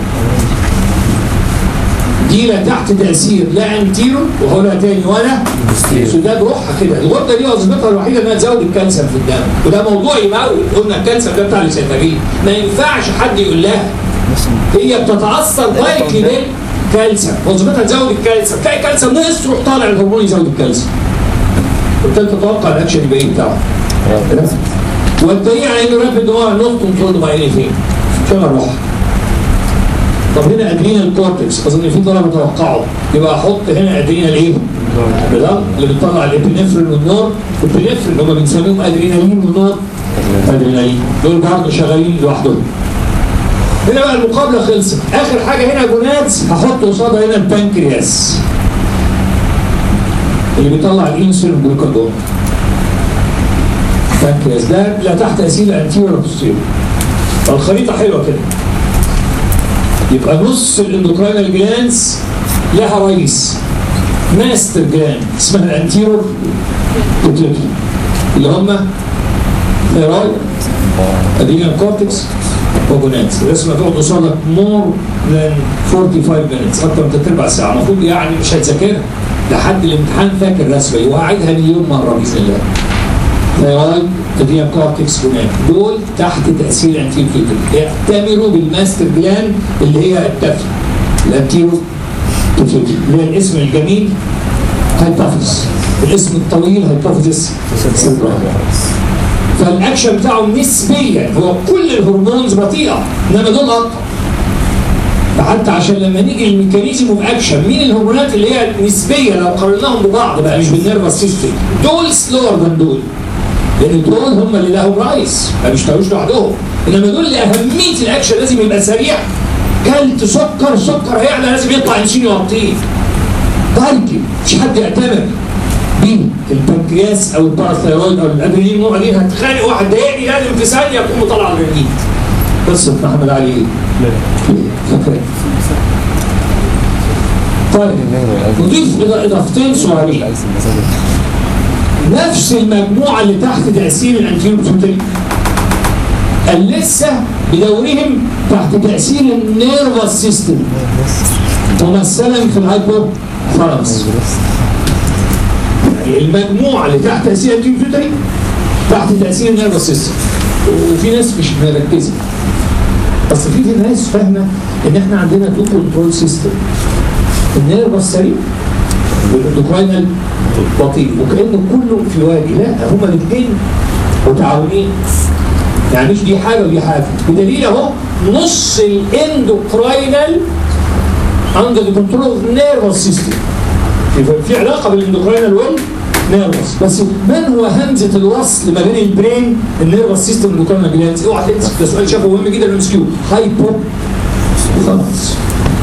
دي لا تحت تاثير لا انتيرو وهقولها تاني ولا سداد روحها كده الغده دي وظيفتها الوحيده انها تزود الكالسيوم في الدم وده موضوع يموت قلنا الكالسيوم ده بتاع الاسيتامين ما ينفعش حد يقول لها هي بتتاثر دايركتلي بالكالسيوم وظيفتها تزود الكالسيوم تلاقي الكالسيوم نقص تروح طالع الهرمون يزود الكالسيوم وبالتالي تتوقع الاكشن يبقى ايه بتاعه والدليل على انه رابد هو نوت كنترول باي اني ثينج شغل روحها طب هنا ادرينال كورتكس اظن في طلبه توقعوا يبقى احط هنا ادرينال ايه؟ ده اللي بتطلع الابنفرين والنور الابنفرين هم بنسميهم ادرينالين والنور ادرينالين دول برضه شغالين لوحدهم هنا بقى المقابله خلصت اخر حاجه هنا جونادز هحط قصادها هنا البنكرياس اللي بيطلع الانسولين والجلوكاجون البنكرياس ده لا تحت تاثير الانتيريور ولا بوستيريور الخريطه حلوه كده يبقى نص الاندوكراينال جلانس لها رئيس ماستر جلاند اسمها الانتيرور بوتيتري اللي هم ثيرويد ادرينال كورتكس وجوناتس الرسمه تقعد قصادك مور ذان 45 مينتس اكتر من ثلاث ارباع ساعه المفروض يعني مش هتذاكرها لحد الامتحان فاكر الرسمه دي وهعيدها مليون مره باذن الله ثيرويد ادرينال كورتكس جونات دول تحت تاثير انتيبيوتيك يأتمروا بالماستر جلاند اللي هي التفل الانتيرو بيتيوتري اللي هي الاسم الجميل هايبوفيس الاسم الطويل هايبوفيس فالاكشن بتاعه نسبيا هو كل الهرمونز بطيئه انما دول ابطا فحتى عشان لما نيجي الميكانيزم اوف اكشن مين الهرمونات اللي هي نسبيه لو قارناهم ببعض بقى مش بالنيرفس سيستم دول سلور ذان دول لان دول هم اللي لهم رئيس ما بيشتغلوش لوحدهم انما دول لاهميه الاكشن لازم يبقى سريع كلت سكر السكر هيعلى لازم يطلع انسولين يغطيه تارجت مش حد يعتمد بيه البنكرياس او الباراثيرويد او الادرينالين نوع دي هتخانق واحد ضايقني لازم في ثانيه يقوم مطلع ادرينالين قصه محمد علي ايه؟ فاكر طيب نضيف اضافتين صغيرين نفس المجموعه اللي تحت تاثير الانتيرو بيتوتري لسه بدورهم تحت تاثير النيرفس سيستم ممثلا في الهايبو ثالاموس يعني المجموعه اللي تحت تاثير الانتيرو بيتوتري تحت تاثير النيرفس سيستم وفي ناس مش مركزه بس في في ناس فاهمه ان احنا عندنا تو كنترول سيستم النيرفس سريع والاندوكراينال بطيء وكانه كله في وادي لا هما الاثنين متعاونين يعني مش دي حاجه ودي حاجه بدليل اهو نص الاندوكراينال اندر ذا كنترول اوف نيرفس سيستم في علاقه بين الاندوكراينال والنيرفس بس من هو همزه الوصل ما بين البرين النيرفس سيستم والاندوكراينال جلاندز اوعى تنسى ده سؤال شافه مهم جدا الام اس كيو هايبو خلاص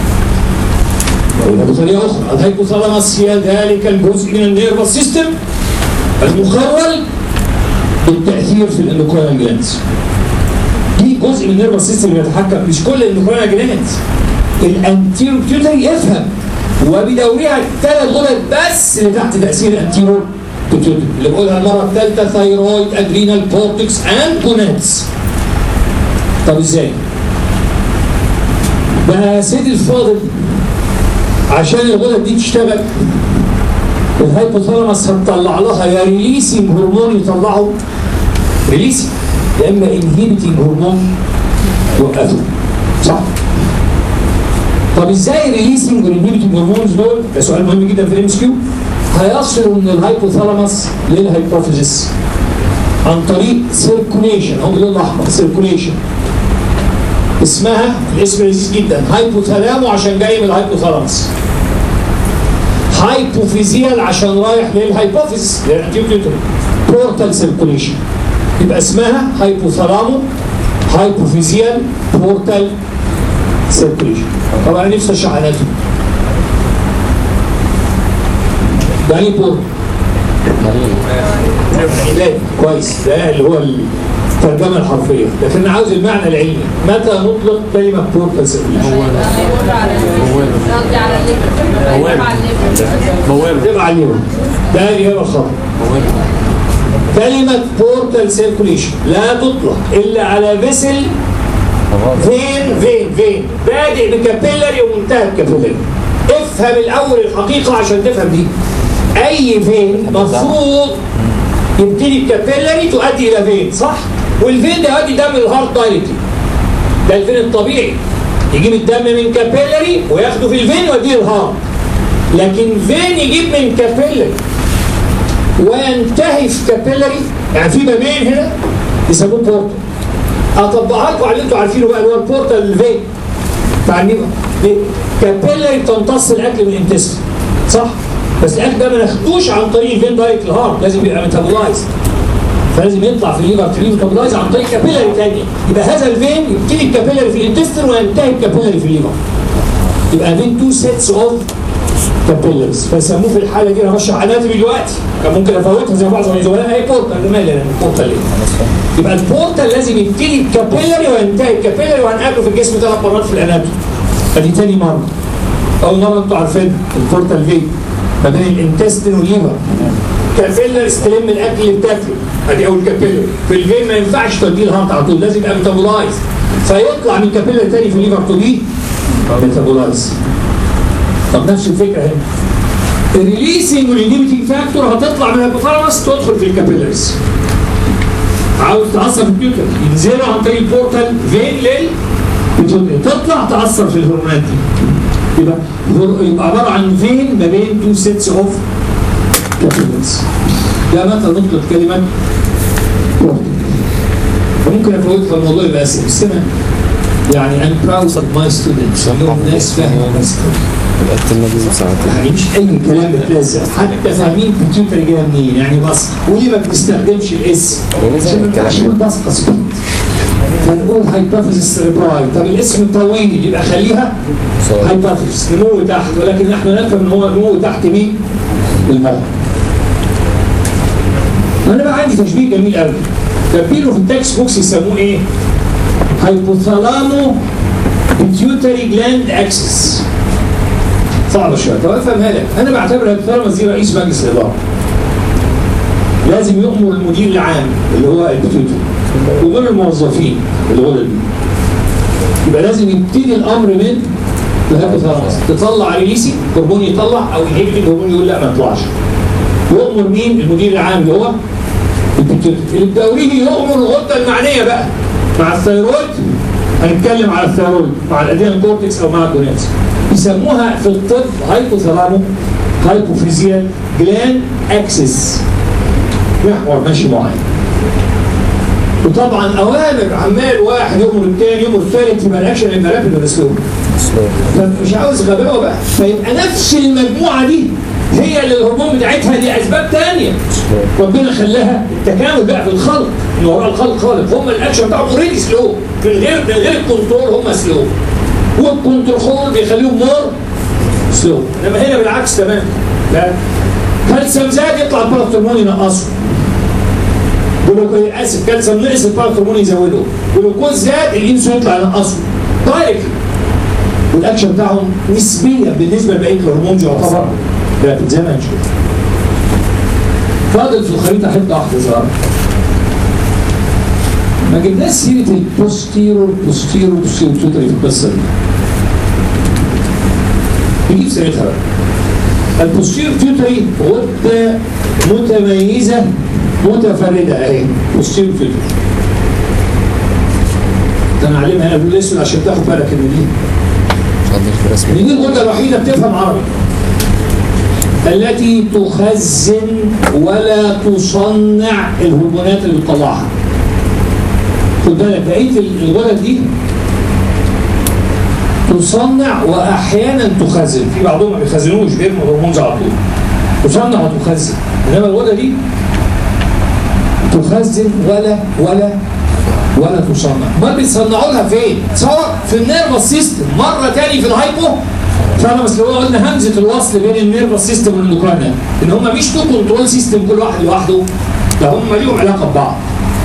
بطريقه اخرى الهايبوثالاموس هي ذلك الجزء من النيرفس سيستم المخول بالتاثير في الاندوكراينال جلاندز دي جزء من النيرفس سيستم اللي بيتحكم مش كل الاندوكراينال جلاندز الانتيرو بيوتري يفهم وبدورها الثلاث غدد بس اللي تحت تاثير الانتيرو بيوتري اللي بقولها المره الثالثه ثايرويد ادرينال كورتكس اند جونادز طب ازاي؟ بقى يا سيدي الفاضل عشان الغدد دي تشتغل الهايبوثالاموس هتطلع لها يا ريليسنج هرمون يطلعه ريليسنج يا اما انهيبيتنج هرمون يوقفه صح؟ طب ازاي ريليسنج والانهيبيتنج هرمونز دول ده سؤال مهم جدا في الام اس كيو هيصلوا من الهايبوثالاموس للهايبوفيزيس عن طريق سيركوليشن هو باللون الاحمر سيركوليشن اسمها الاسم لذيذ جدا هايبوثالامو عشان جاي من الهايبوثالاموس هايبوفيزيال عشان رايح للهايبوفيز للانتيوتيوتري بورتال سيركوليشن يبقى اسمها هايبوثالامو هايبوفيزيال بورتال سيركوليشن طبعا انا نفسي اشرح اناتومي ده ايه بورتال؟ علاج كويس ده اللي هو الترجمه الحرفيه لكن انا عاوز المعنى العلمي متى نطلق كلمه بورتال سيركوليشن؟ تبع الليفر ده الاجابه الخطا كلمه بورتال سيركوليشن لا تطلق الا على فيسل فين فين فين بادئ بكابيلاري ومنتهى بكابيلاري افهم الاول الحقيقه عشان تفهم دي اي فين مفروض يبتدي بكابيلاري تؤدي الى فين صح والفين ده يؤدي دم الهارت دايركتلي ده الفين الطبيعي يجيب الدم من كابيلاري وياخده في الفين ويوديه الهارت لكن فين يجيب من كابيلاري وينتهي في كابيلاري يعني في بابين هنا يسموه بورتال اطبقها لكم على اللي انتوا عارفينه بقى اللي هو البورتال الفين فاهمين كابيلاري تمتص الاكل من الانتستين صح بس الاكل ده ما ناخدوش عن طريق الفين دايركت الهارت لازم يبقى ميتابولايز فلازم يطلع في الليفر تري ميتابولايز عن طريق كابيلاري ثانيه يبقى هذا الفين يبتدي الكابيلاري في الانتستين وينتهي الكابيلاري في الليفر يبقى فين تو سيتس اوف كابيلاريز فيسموه في الحاله دي انا بشرح اناتومي دلوقتي كان ممكن افوتها زي بعض الزملاء هي بورتال ده مالي انا بورتال ليه؟ يبقى البورتال لازم يبتدي بكابيلاري وينتهي بكابيلاري وهنقابله في الجسم ثلاث مرات في الاناتومي ادي تاني مره اول مره انتوا عارفين البورتال فين ما بين الانتستين والليفر كابيلر استلم الاكل اللي بتاكله ادي اول كابيلر في الفين ما ينفعش توديه الهارت على طول لازم يبقى ميتابولايز فيطلع من كابيلر تاني في الليفر تو بي ميتابولايز طب نفس الفكره هنا الريليسنج والانهبيتنج فاكتور هتطلع من الهيبوثالاموس تدخل في الكابيلرز عاوز تاثر في البيوتر ينزلوا عن طريق البورتال فين لل تطلع تاثر في الهرمونات دي يبقى يبقى عباره عن فين ما بين تو سيتس اوف كابيلرز ده متى نطلق كلمه بورتال وممكن افوتها الموضوع يبقى اسهل بس انا يعني I'm proud of my students اليوم ناس فاهمة بس قتلنا بيه ساعتين يعني مش اي كلام بتلزق حتى فاهمين الكمبيوتر جايه منين يعني بس وليه ما بتستخدمش الاسم عشان ما عشان بسقط فنقول هايبوثيسيس سيربراي طب الاسم طويل يبقى خليها هايبوثيسيس نمو تحت ولكن نحن نفهم ان هو نمو تحت مين؟ المخ انا بقى عندي تشبيه جميل قوي كاتبينه في التكست بوكس يسموه ايه؟ هايبوثالامو بيتيوتري جلاند اكسس صعبه شويه طب افهمها لك انا بعتبر الهيبوثالاموس دي رئيس مجلس الاداره لازم يؤمر المدير العام اللي هو البيتيوتري وغير الموظفين اللي هو البيت. يبقى لازم يبتدي الامر من الهيبوثالاموس تطلع رئيسي هرمون يطلع او يهبط الهرمون يقول لا ما يطلعش يؤمر مين المدير العام اللي هو البيتيوتري اللي بتوريه يؤمر الغده المعنيه بقى مع الثيرويد هنتكلم على الثيرويد مع الادرينال كورتكس او مع الجونيتس يسموها في الطب هايبوثالامو هايبوفيزيال جلان اكسس محور ماشي معين وطبعا اوامر عمال واحد يامر الثاني يامر الثالث يبقى الاكشن يبقى رابد ولا سلو فمش عاوز غباوه بقى فيبقى نفس المجموعه دي هي اللي الهرمون بتاعتها دي اسباب ثانيه ربنا خلاها التكامل بقى في الخلق ان وراء الخلق خالق هم الاكشن بتاعهم اوريدي سلو من غير من غير الكنترول هم سلو والكنترول بيخليهم مور سلو انما هنا بالعكس تمام لا كالسيوم زاد يطلع الباراثرمون ينقصه جلوكوز اسف كالسيوم نقص الباراثرمون يزوده جلوكوز زاد الانسولين يطلع ينقصه دايركت والاكشن بتاعهم نسبيا بالنسبه لبقيه الهرمون يعتبر رابد زي ما هنشوف فاضل في الخريطه حته واحده صغيره ما جبناش سيره البوستيرور بوستيرور بوستيرور توتري في القصه دي نجيب سيرتها بقى البوستيرور توتري غده متميزه متفرده اهي بوستيرور توتري ده انا اعلمها انا بالاسود عشان تاخد بالك ان دي اتفضل في رسمي ان دي الغده الوحيده بتفهم عربي التي تخزن ولا تصنع الهرمونات اللي بتطلعها خد بالك بقيه الغدد دي تصنع واحيانا تخزن في بعضهم ما بيخزنوش بيرموا الهرمون على طول تصنع وتخزن انما الغده دي تخزن ولا ولا ولا تصنع ما بيصنعوا لها فين سواء في النيرفس سيستم مره تاني في الهايبو فانا بس لو قلنا همزه الوصل بين النيرفس سيستم والاندوكراين ان هم مش تو كنترول سيستم كل واحد لوحده ده هم ليهم علاقه ببعض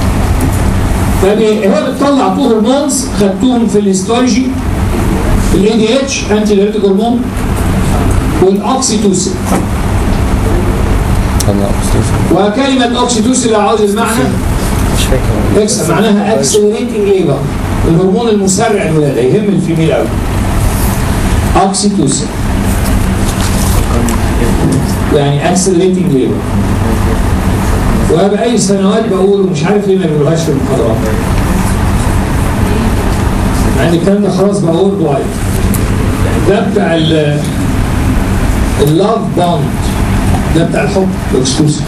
فهي بتطلع تو هرمونز خدتوهم في الهيستولوجي الاي دي اتش انتي دايريتيك هرمون والاوكسيتوسين انا أستاذ. وكلمه اوكسيتوسين لو عاوز المعنى مش فاكر اكس معناها اكسلريتنج ليبر الهرمون المسرع الولاده يهم الفيميل قوي اوكسيتوسين يعني اكسلريتنج ليبر وبأي سنوات بقول ومش عارف ليه ما بيقولوهاش في المحاضرات مع ان الكلام ده خلاص بقى وورد وايد ده بتاع ال اللاف بوند ده بتاع الحب الاكسكلوسيف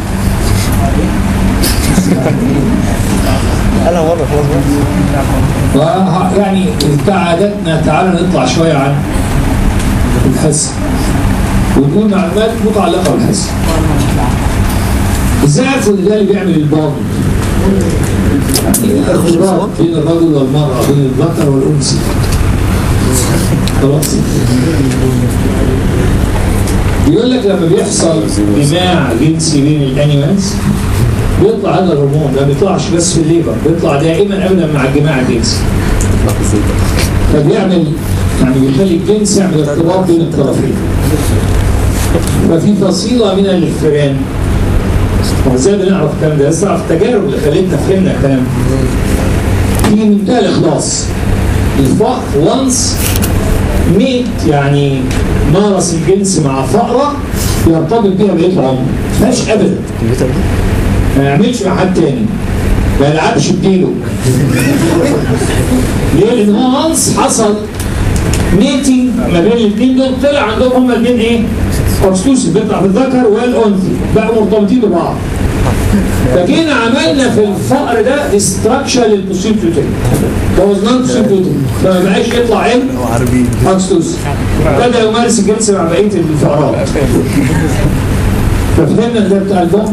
انا مره خلاص بقى. وه- يعني كعادتنا تعالى نطلع شوية عن الحس ونقول معلومات متعلقة بالحس ازاي عرفوا ان ده اللي بيعمل البوند؟ يعني الارتباط بين الرجل والمرأة بين الذكر والأنثى خلاص بيقول لك لما بيحصل جماع جنسي بين الانيمالز بيطلع هذا الهرمون ما بيطلعش بس في الليبر بيطلع دائما ابدا مع الجماع الجنسي فبيعمل يعني بيخلي الجنس يعمل ارتباط بين الطرفين ففي فصيله من الاحترام وازاي بنعرف الكلام ده؟ لسه نعرف التجارب اللي خلتنا فهمنا الكلام في منتهى الاخلاص الفقر وانس ميت يعني مارس الجنس مع فقره يرتبط بيها بقيه العمر ما فيهاش ابدا ما يعملش مع حد تاني ما يلعبش بديله ليه؟ لان هو وانس حصل ميتنج ما بين الاثنين دول طلع عندهم هما الاثنين ايه؟ اوكسيتوسين بيطلع في الذكر والانثى بقوا مرتبطين ببعض فجينا عملنا في الفقر ده ديستراكشن للبوسيل بيوتري بوظناه البوسيل بيوتري فما بقاش يطلع عين اكستوس بدا يمارس الجنس مع بقيه الفقرات ففهمنا ده بتاع البوم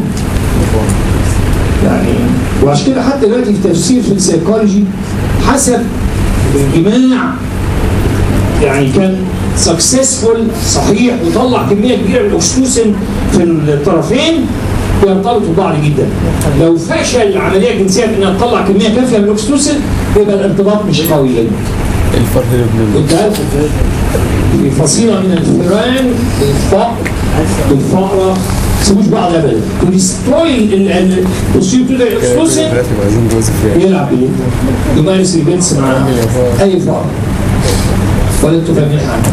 يعني وعشان كده حتى دلوقتي في تفسير في السيكولوجي حسب الجماع يعني كان سكسسفول صحيح وطلع كميه كبيره من الاكسيتوسين في الطرفين بيرتبطوا ببعض جدا لو فشل العمليه الجنسيه في انها تطلع كميه كافيه من الاكسيتوسين يبقى الارتباط مش قوي جدا الفرق بين كنت عارف في فصيله من الفئران الفقر الفقره ما يسيبوش بعض ابدا كوليسترول البوسيل بتاع الاكسيتوسين عايزين جوز فيها يلعب ايه؟ يمارس الجنس مع اي فرد ولا انتوا فاهمين حاجه؟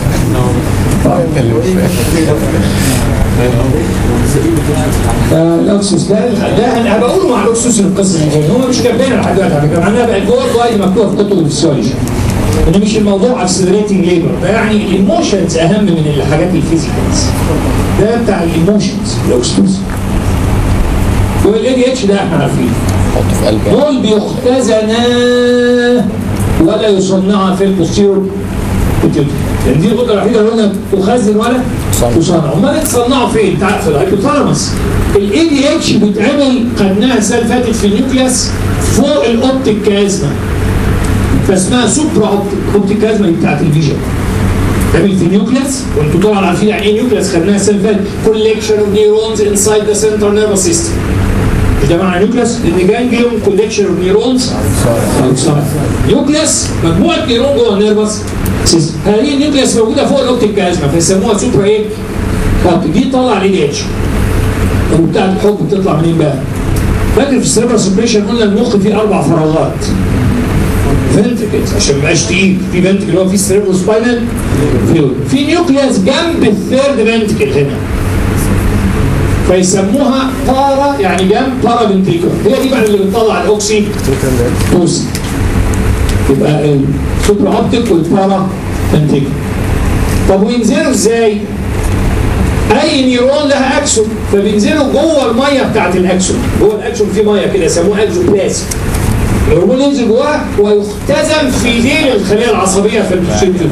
فالاكسس ده ده انا بقوله مع الاكسس القصه دي هم مش كاتبينها لحد دلوقتي على فكره معناها بقت جوه الجوايد مكتوبه في كتب الفسيولوجي ان مش الموضوع اكسلريتنج ليبر ده يعني الايموشنز اهم من الحاجات الفيزيكالز ده بتاع الايموشنز الاكسس والاي دي اتش ده احنا عارفينه حطه في قلبي دول بيختزنا ولا يصنعا في البوستيرور بتبقى. يعني دي الغده الوحيده اللي قلنا تخزن ولا تصنع. تصنع امال تصنعوا فين؟ تعال في الهايبوثالاموس الاي دي اتش بيتعمل خدناها السنه اللي فاتت في النيوكليس فوق الاوبتيك كازما فاسمها سوبرا اوبتيك اوبتيك كازما دي بتاعت الفيجن تعمل في النيوكليس وانتوا طبعا عارفين يعني ايه نيوكليس خدناها السنه اللي فاتت كوليكشن اوف نيورونز انسايد ذا سنترال نيرفس سيستم ده معنى نيوكليس ان جانجليون كوليكشن اوف نيورونز نيوكليس مجموعه نيرون جوه النيرفس سيستم هذه النيوكليس موجوده فوق الاوبتيك كازما فيسموها سوبر ايه؟ اوبتيك دي تطلع الاي دي اتش وبتاعت الحب بتطلع منين بقى؟ فاكر في السيرفر سبريشن قلنا المخ فيه اربع فراغات فنتكلز عشان ما يبقاش تقيل في فنتكل اللي هو فيه سيرفر سباينال فلويد في نيوكليس جنب الثيرد فنتكل هنا فيسموها بارا يعني جنب بارا فنتريكول هي دي بقى اللي بتطلع الاوكسي توسي يبقى السوبر اوبتيك والبارا فنتريكول طب وينزلوا ازاي؟ اي نيرون لها اكسون فبينزلوا جوه الميه بتاعت الاكسون جوه الاكسون في ميه كده يسموها اكسون بلاسي الهرمون ينزل جواه ويختزن في ديل الخليه العصبيه في الشد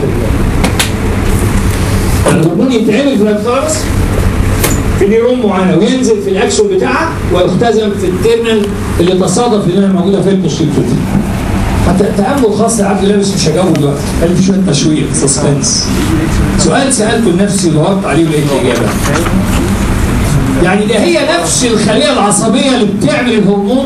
الهرمون يتعمل في الهيبوثالاموس في نيرون معينه وينزل في الاكسون بتاعها ويختزن في التيرمينال اللي تصادف انها موجوده في البوستيتوتي حتى تأمل خاص لعبد الله بس مش هجاوبه دلوقتي قال في شويه تشويق سسبنس سؤال سالته لنفسي ودورت عليه ولقيت اجابه يعني ده هي نفس الخليه العصبيه اللي بتعمل الهرمون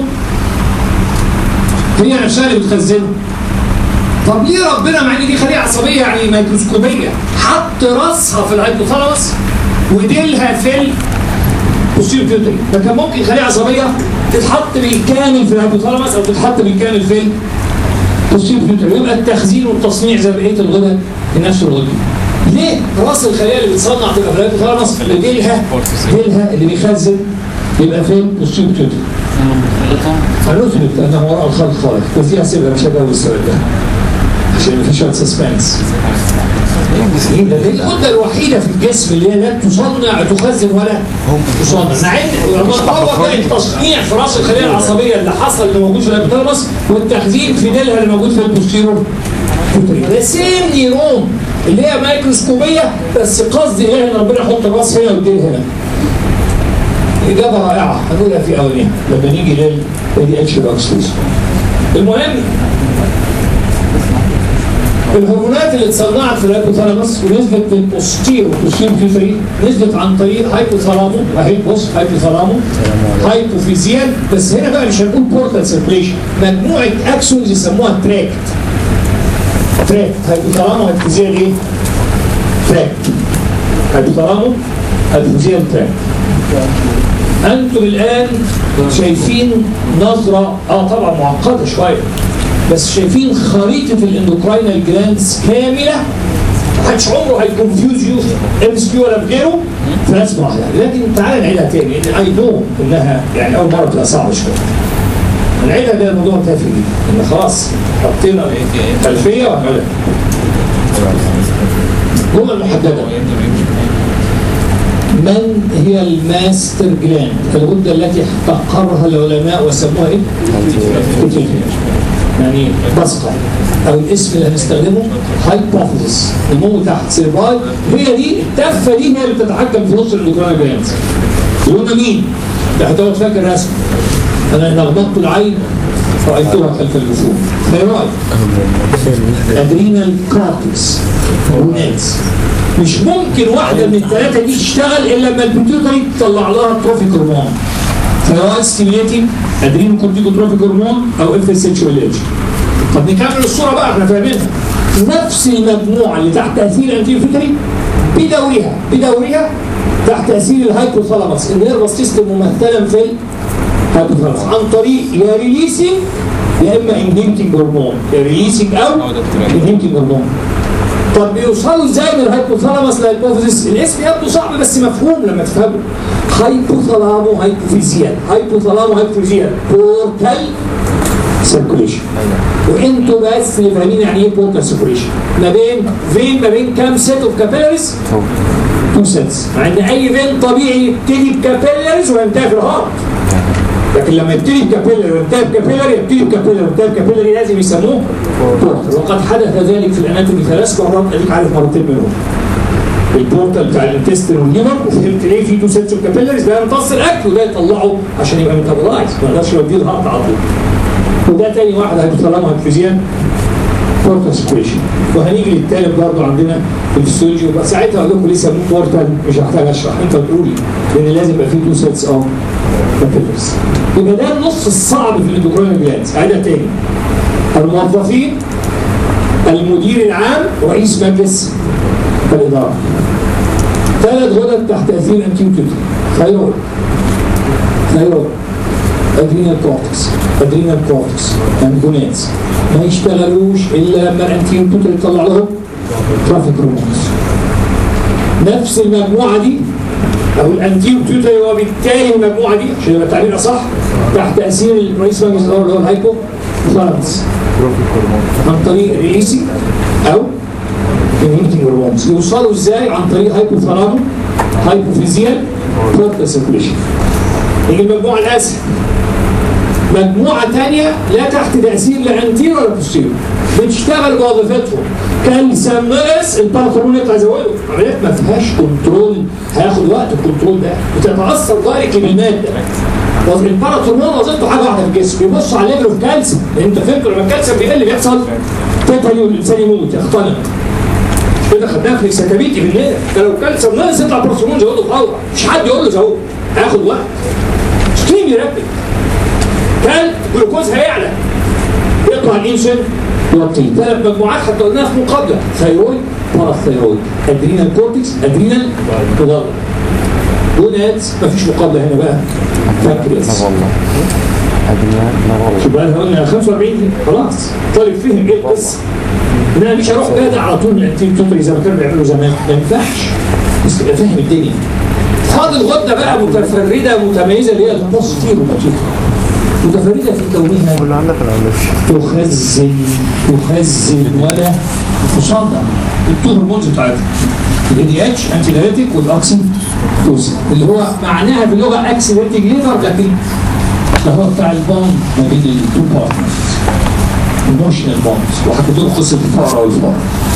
هي نفسها اللي بتخزنه طب ليه ربنا مع ان دي خليه عصبيه يعني ميكروسكوبيه حط راسها في الهيبوثالاموس وديلها في البوستيريور بيوتري فكان ممكن خليه عصبيه تتحط بالكامل في الهيبوثالاموس او تتحط بالكامل في البوستيريور بيوتري يبقى التخزين والتصنيع زي بقيه الغدد في نفس الغدد ليه راس الخليه اللي بتصنع تبقى في الهيبوثالاموس وديلها ديلها اللي بيخزن يبقى فين البوستيريور بيوتري هنثبت انه وراء الخلق خالق بس دي هسيبها مش هجاوب السؤال ده عشان في شويه سسبنس دي الغده الوحيده في الجسم اللي هي لا تصنع تخزن ولا تصنع مع ان لما تطور بقى التصنيع في راس الخليه العصبيه اللي حصل اللي موجود في الابيتالمس والتخزين في ديلها اللي موجود في البوستيرور ده سيم نيرون اللي هي مايكروسكوبيه بس قصدي ايه ان ربنا يحط الراس هنا والديل هنا إجابة رائعة هنقولها في أولها لما نيجي لل دي اتش باكسوس المهم الهرمونات اللي اتصنعت في الهيبوثالاموس ونزلت في البوستيرو بوستيرو بيوتري نزلت عن طريق هايبوثالامو اهي بص هايبوثالامو هايبوفيزيال بس هنا بقى مش هنقول بورتال سيركليشن مجموعة اكسونز يسموها تراكت تراكت هايبوثالامو هايبوفيزيال ايه؟ تراكت هايبوثالامو هايبوفيزيال تراكت انتم الان شايفين نظرة اه طبعا معقدة شوية بس شايفين خريطة الاندوكراينال جلاندز كاملة محدش عمره هيكونفيوز يو ام اس كيو ولا بغيره في رسمة واحدة لكن تعالى نعيدها تاني لان اي نو انها يعني اول مرة بتبقى صعبة شوية هنعيدها ده الموضوع تافه جدا ان خلاص حطينا خلفية وهنعملها جمل محددة من هي الماستر جلاند الغده التي احتقرها العلماء وسموها ايه؟ pituitary. يعني بسطة او الاسم اللي هنستخدمه هايبوثيسيس نمو تحت سيرفاي هي دي التفه دي هي اللي بتتحكم في نص الاندوكراين جلاندز يقولنا مين؟ ده هتقعد فاكر رسم انا لخبطت العين رايتها خلف الجفون ثيرويد ادرينال كارتكس وناس مش ممكن واحده من الثلاثه دي تشتغل الا لما البيتيوتري تطلع لها تروفيك هرمون ثيرويد ستيميليتنج ادرينال كورتيكوتروفيك هرمون او اف اس اتش طب نكمل الصوره بقى احنا فاهمينها نفس المجموعه اللي تحت تاثير الانتيفيتري بدورها بدورها تحت تاثير الهايبوثالاموس النيرفس سيستم ممثلا في الهايبوثالاموس عن طريق يا ريليسنج يا اما انهيبتنج هرمون يا ريليسنج او انهيبتنج هرمون طب بيوصلوا ازاي من الهايبوثالاموس للهايبوفيزيس الاسم يبدو صعب بس مفهوم لما تفهمه هايبوثالامو هايبوفيزيال هايبوثالامو هايبوفيزيال بورتال سيركوليشن وانتوا بس اللي فاهمين يعني ايه بورتال سيركوليشن ما بين فين ما بين كام سيت اوف كابيلاريز تو سيتس مع ان اي فين طبيعي يبتدي بكابيلاريز وينتهي في الهارت لكن لما يبتدي بكابيلاري وينتهي بكابيلاري يبتدي بكابيلاري وينتهي بكابيلاري لازم يسموه بورتال وقد حدث ذلك في الاناتومي ثلاث مرات اديك عارف مرتين منهم البورتال بتاع الانتستين والليفر وفهمت ليه في تو سيتس اوف كابيلاريز ده يمتص الاكل وده يطلعه عشان يبقى ميتابولايز ما يقدرش يوديه الهارت على طول وده تاني واحد هيبوثالامو هيبوفيزيان بورتال سكويشن وهنيجي للتالت برضه عندنا في الفسيولوجي وبقى ساعتها اقول لكم ليه سموه بورتال مش هحتاج اشرح انت تقولي لان لازم يبقى فيه تو سيتس اوف كابيلاريز يبقى ده النص الصعب في الاندوكراين جلاندز عايزها تاني الموظفين المدير العام رئيس مجلس الاداره ثلاث غدد تحت تاثير انتيوتيف ثايرويد ثايرويد ادرينال كورتكس ادرينال كورتكس انجوناتس ما يشتغلوش الا لما الانتيوتيف يطلع لهم ترافيك هرمونز نفس المجموعه دي او الانتيوتيف وبالتالي المجموعه دي عشان يبقى التعبير صح تحت تاثير الرئيس مجلس الاداره اللي هو الهايبو ثالاموس عن طريق ريليسي او انهيبتنج هرمونز يوصلوا ازاي عن طريق هايبوثالامو هايبوفيزيال بورتال سيركوليشن يجي المجموعه الاسهل مجموعه ثانيه لا تحت تاثير لا انتير ولا بوستيريور بتشتغل وظيفتهم كالسيوم ناقص الباراثرون يطلع يزوده عمليات ما فيهاش كنترول هياخد وقت الكنترول ده بتتاثر دايركتلي بالماده الباراثرون وظيفته حاجه واحده في الجسم بيبص على ليفل اوف كالسيوم انت فهمت لما الكالسيوم بيقل بيحصل تتلي والانسان يموت يختنق كده خدناها في السكابيتي بالليل ده لو كالسيوم ناقص يطلع بروسمون زوده بقوه مش حد يقول له زود هياخد وقت ستريم يركب كان جلوكوز هيعلى يطلع الانسولين يوطيه ثلاث مجموعات حتى قلناها في مقابله ثيرويد باراثيرويد ادرينال كورتكس ادرينال مدرج جونادز مفيش مقابله هنا بقى بانكرياس والله أدريان لا والله شوف بقى قلنا 45 خلاص طالب فهم ايه القصه ان انا مش هروح جادع على طول من الانتيم توتري زي ما كانوا بيعملوا زمان ما ينفعش بس تبقى فاهم الدنيا فاضل غده بقى متفرده متميزه اللي هي البوستيرو متفرده في كونها اللي عندك ولا تخزن تخزن ولا تصنع التو هرمونز بتاعتها الاي دي اتش انتي دايريتيك والاكسين توسن اللي هو معناها باللغه اكسيدنتيك ليفر لكن ده هو بتاع البوند ما بين التو بارتنرز ايموشنال بوندز وحكيت لكم قصه الفقره والفقره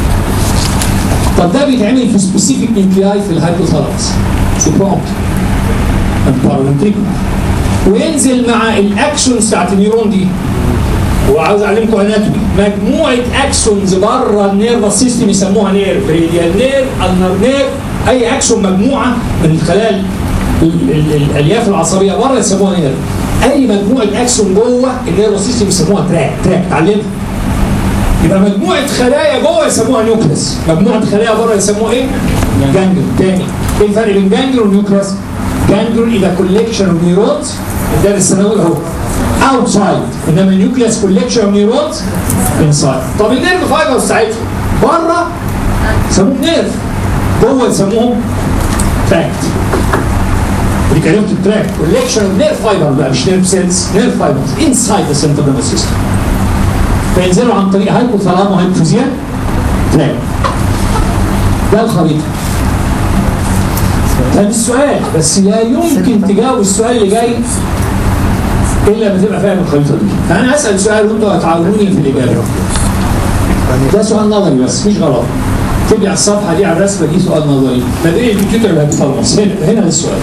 طب ده بيتعمل في سبيسيفيك نيوكلياي في الهايبوثالاموس سوبرامت البارالنتريكول وينزل مع الاكشنز بتاعت النيورون دي وعاوز اعلمكم اناتومي مجموعه اكسونز بره النيرفس سيستم يسموها نيرف ريديال نيرف النر نيرف اي اكسون مجموعه من الخلايا ال- ال- ال- الالياف العصبيه بره يسموها نيرف اي مجموعه اكسون جوه النيرفس سيستم يسموها تراك تراك اتعلمها يبقى مجموعه خلايا جوه يسموها نيوكليس مجموعه خلايا بره يسموها ايه؟ جانجل تاني ايه الفرق بين جانجل ونيوكليس؟ جانجل اذا كوليكشن اوف نيورونز الدرس الثانوي اهو اوتسايد انما النيوكليس كوليكشن اوف نيورونز انسايد طب النيرف فايبرز ساعتها بره يسموهم نيرف جوه يسموهم تراكت دي كلمه التراكت كوليكشن اوف نيرف فايبر بقى مش نيرف سيلز نيرف فايبرز انسايد ذا سنترال نيرفس سيستم فينزلوا عن طريق هايبوثالامو هايبوفيزيان تراك ده الخريطه ده مش سؤال بس لا يمكن تجاوب السؤال اللي جاي الا لما تبقى فاهم الخريطه دي فانا اسال سؤال وانتوا هتعاونوني في الاجابه ده سؤال نظري بس مش غلط تبقى على الصفحه دي على الرسمه دي سؤال نظري ما بين الكمبيوتر والهيبوثالاموس هنا هنا السؤال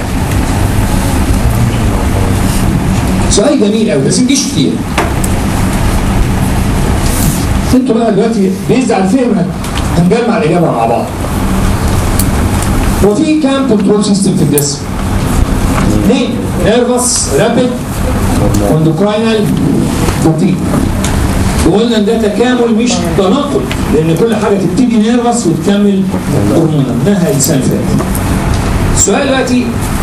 سؤال جميل قوي بس ما يجيش كتير انتوا بقى دلوقتي بيزد على الفهم هنجمع الاجابه مع بعض هو في كام كنترول سيستم في الجسم؟ اثنين نيرفس رابيد اندوكراينال فاتيك وقلنا ان ده تكامل مش تناقض لان كل حاجه تبتدي نيرفس وتكمل هرمونال انها الانسان فات السؤال دلوقتي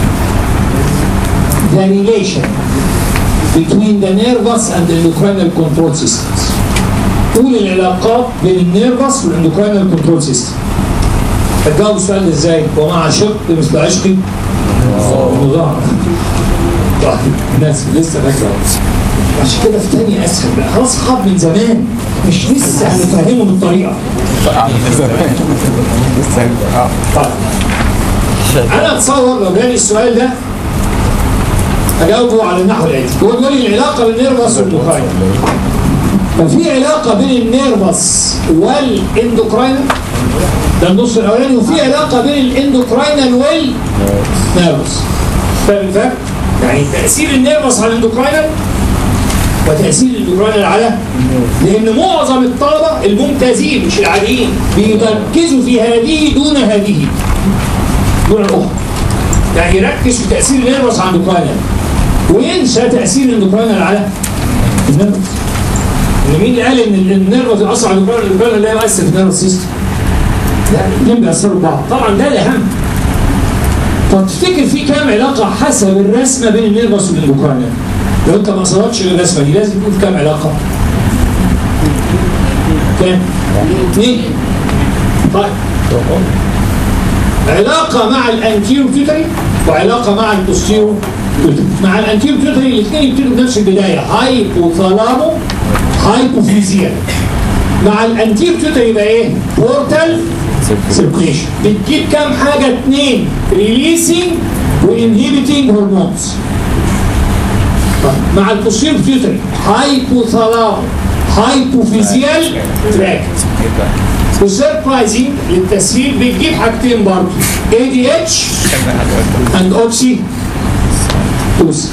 the relation between the nervous and the endocrinal control systems قول العلاقات بين النيرفس والاندوكراينال كنترول سيستم هتجاوب السؤال ده ازاي؟ ومع شق مثل عشقي المضاعف طيب الناس لسه فاكره عشان كده في تاني اسهل بقى خلاص خاب من زمان مش لسه هنفهمه بالطريقه طيب انا اتصور لو جالي السؤال ده اجاوبه على النحو الاتي هو بيقول لي العلاقه بين النيرفس والاندوكراين ففي علاقه بين النيرفس والاندوكراين ده النص الاولاني وفي علاقه بين الاندوكراينال والنيرفس فاهم الفرق؟ يعني تاثير النيرفس على الاندوكراينال وتاثير الاندوكراينال على لان معظم الطلبه الممتازين مش العاديين بيركزوا في هذه دون هذه دون الاخرى يعني يركز في تاثير النيرفس على الاندوكراينال وينسى تاثير الاندوكراينال على النيرفس ان مين اللي قال ان النيرفس يأثر على الاندوكراينال الاندوكراينال لا يؤثر في النيرفس سيستم لا الاثنين بيأثروا ببعض طبعا ده الاهم طب تفتكر في كام علاقه حسب الرسمه بين النيرفس والاندوكراينال لو انت ما قصدتش الرسمه دي لازم يكون كام علاقه كام اثنين طيب علاقه مع الانتيرو بيوتري وعلاقه مع البوستيرو بيوتري مع الانتيرو بيوتري الاثنين يبتدوا بنفس البدايه هايبوثالامو هايبوفيزيال مع الانتيرو بيوتري يبقى ايه بورتال سيركيشن بتجيب كام حاجه اثنين ريليسنج وانهيبيتنج هرمونز مع البوستيرو بيوتري هايبوثالامو هايبوفيزيال تراكت وسربرايزنج للتسهيل بتجيب حاجتين برضه اي دي اتش اند اوكسي توس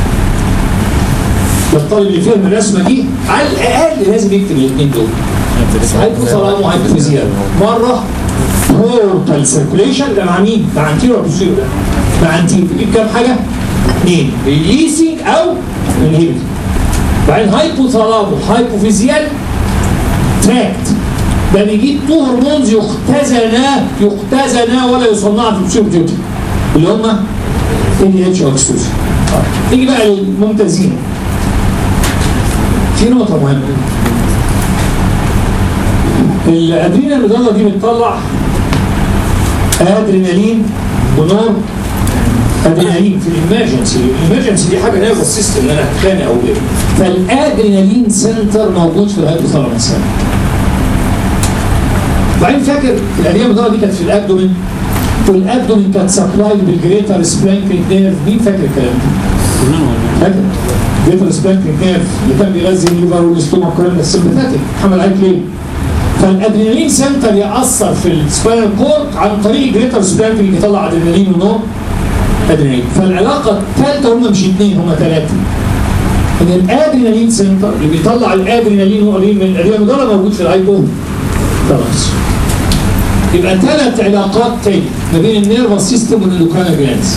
الطالب اللي فهم الرسمه دي على الاقل لازم يكتب الاثنين دول هايبوثالامو هايبوفيزيال مره بورتال سيركوليشن ده مع مين؟ مع انتيرو ولا بوستيرو ده؟ مع انتيرو بتجيب كام حاجه؟ اثنين ريليسنج او انهيبيتنج بعدين هايبوثالامو هايبوفيزيال تراكت ده بيجيب تو هرمونز يختزنا يختزنا ولا يصنعا في البسيوبيوتي اللي هم اي دي اتش اوكسيتوسين نيجي بقى للممتازين في نقطة مهمة الادرينال المضلة دي بتطلع ادرينالين ونور ادرينالين في الامرجنسي الامرجنسي دي حاجه نيرفس سيستم ان انا هتخانق او ايه فالادرينالين سنتر موجود في الهايبوثالاموس وبعدين فاكر الادويه المضره دي كانت في الابدومين والابدومين كانت سبلايد بالجريتر سبلانكينج نيرف مين فاكر الكلام ده؟ فاكر؟ جريتر سبلانكينج نيرف اللي كان بيغذي الليفر والاستومك والكلام ده السمباثيك حمل عليك ليه؟ فالادرينالين سنتر ياثر في السباينال كورد عن طريق الجريتر سبلانكينج يطلع ادرينالين ونور ادرينالين فالعلاقه الثالثه هم مش اثنين هم ثلاثه ان الادرينالين سنتر اللي بيطلع الادرينالين ونورين من الادويه المضره موجود في الايبو خلاص يبقى ثلاث علاقات تاني ما بين النيرفس سيستم والاندوكراين جلاندز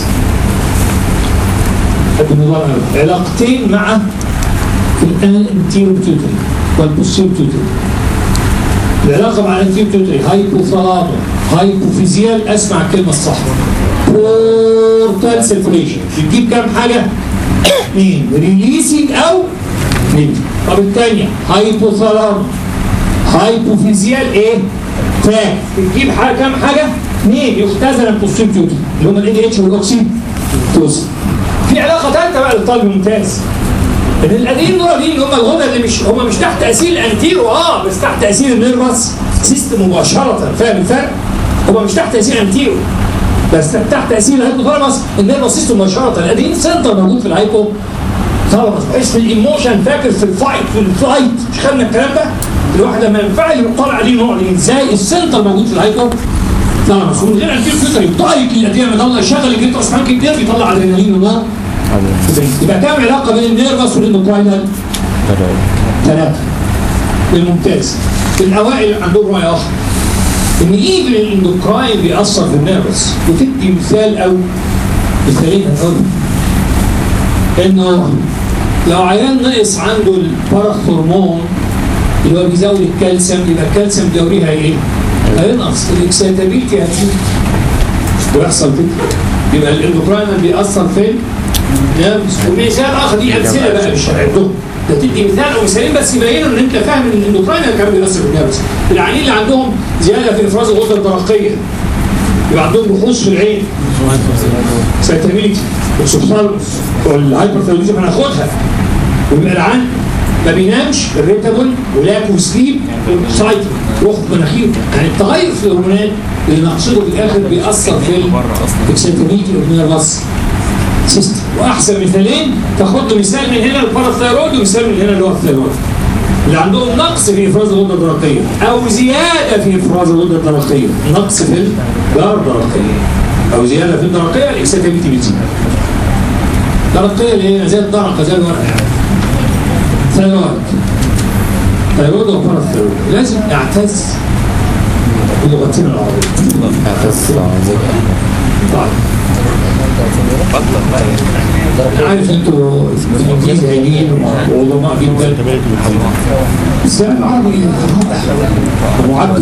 علاقتين مع الانتيرو بيوتري والبوستيرو بيوتري العلاقه مع الانتيرو بيوتري هايبوثالامو هايبوفيزيال اسمع الكلمه الصح بورتال سيركوليشن بتجيب كام حاجه؟ اثنين ريليسنج او نيجاتيف طب الثانيه هايبوثالامو هايبوفيزيال ايه؟ تراك بتجيب حاجه كام حاجه؟ اثنين يختزن البوستير بيوتري اللي هم الاي دي اتش والاوكسي توز في علاقه ثالثه بقى للطالب الممتاز ان الادرينالين دول اللي هم الغدد اللي مش هم مش تحت تاثير الانتيرو اه بس تحت تاثير النيرفس سيستم مباشره فاهم الفرق؟ هم مش تحت تاثير انتيرو بس تحت تاثير الهايبوثالاموس النيرفس سيستم مباشره الادرينال سنتر موجود في الهايبو ثالاموس بحيث في الايموشن فاكر في الفايت في الفلايت مش خدنا الكلام ده الواحد لما ينفعل يطلع عليه نوع ازاي السنتر موجود في الهايبو ثالاموس ومن غير انتير فيوتر يطايق الادرينال يطلع يشغل الجيتروس مانكي كتير يطلع ادرينالين ونار يبقى كام علاقه بين النيرفس والاندوكراينال ثلاثه الممتاز الاوائل عندهم راي اخر ان ايفن الاندوكراين بيأثر في النيرفس وتدي مثال او مثالين هنقول انه لو عيان نقص عنده الباراثورمون اللي هو بيزود الكالسيوم يبقى الكالسيوم دوريها ايه؟ هينقص الاكسيتابيلتي هتزيد ويحصل كده يبقى الاندوكراين بيأثر في النيرفس ومثال اخر دي امثله بقى مش هنعدهم ده تدي مثال او مثالين بس يبينوا ان انت فاهم ان الاندوكراين كمان بيأثر في النيرفس العيانين اللي عندهم زياده في افراز الغده الدرقيه يبقى عندهم بحوث في العين سيتابيلتي والسبثالموس والهايبرثيروديزم هناخدها ويبقى العين ما بينامش الريتابل ولاك وسليب سايكل روح مناخيره يعني التغير في الهرمونات اللي نقصده في الاخر بيأثر في الاكسيتابيلتي اوف نيرفس سيستم واحسن مثالين تاخد له مثال من هنا الباراثيرود ومثال من هنا اللي هو الثيرويد اللي عندهم نقص في افراز الغده الدرقيه او زياده في افراز الغده الدرقيه نقص في الجار الدرقيه او زياده في الدرقيه الاكسيتابيلتي بتزيد درقيه اللي هي زي الدرقه زي الورقه ثيرويد ثيرويد وباراثيرود لازم نعتز بلغتنا العربيه اعتز طيب أنا عارف انتوا انجليزي هايلين وعظماء جدا بس انا العربي معبد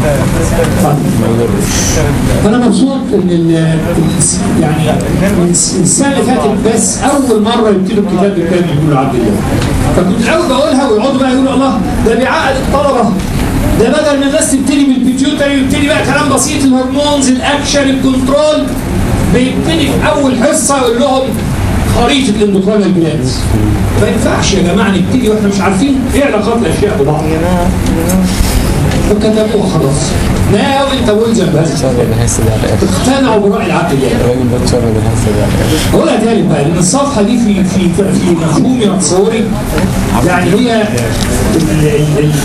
فانا مبسوط ان ال- يعني من السنه اللي فاتت بس اول مره يبتدوا الكتاب بالكامل يقولوا عبد الله فكنت اول بقولها ويقعدوا بقى يقولوا الله ده بيعقد الطلبه ده بدل ما الناس تبتدي بالبيتيوتري يبتدي بقى كلام بسيط الهرمونز الاكشن الكنترول بيبتدي في اول حصه يقول لهم خريطه الاندوكراين جلاندز ما ينفعش يا جماعه نبتدي واحنا مش عارفين ايه علاقات الاشياء ببعض فكتبوها خلاص ناو انت ملزم بهذا شر الحس ده على الاخر اقتنعوا براي العقل يعني الراجل ده شر الحس ده على الاخر هقولها تاني بقى لان الصفحه دي في في في مفهومي وتصوري يعني هي ال- ال- ال-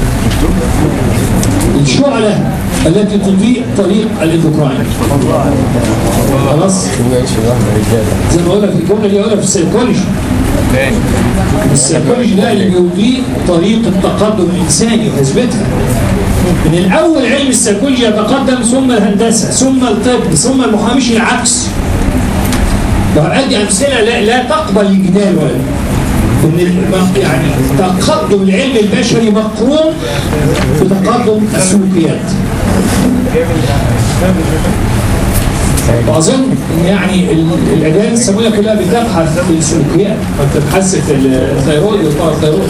الشعله التي تضيء طريق الاندوكراين خلاص ويعيش لوحده رجاله زي ما قلنا في الجمله دي قلنا في السيكولوجي السيكولوجي ده اللي بيضيء طريق التقدم الانساني وحسبتها من الاول علم السيكولوجي يتقدم ثم الهندسه ثم الطب ثم المحامي مش العكس وهذه امثله لا, لا تقبل الجدال ولا ان الم- يعني تقدم العلم البشري مقرون بتقدم السلوكيات واظن ان يعني ال- الاديان السماويه كلها بتبحث في السلوكيات ما بتبحثش في الثيرويد والباراثيرويد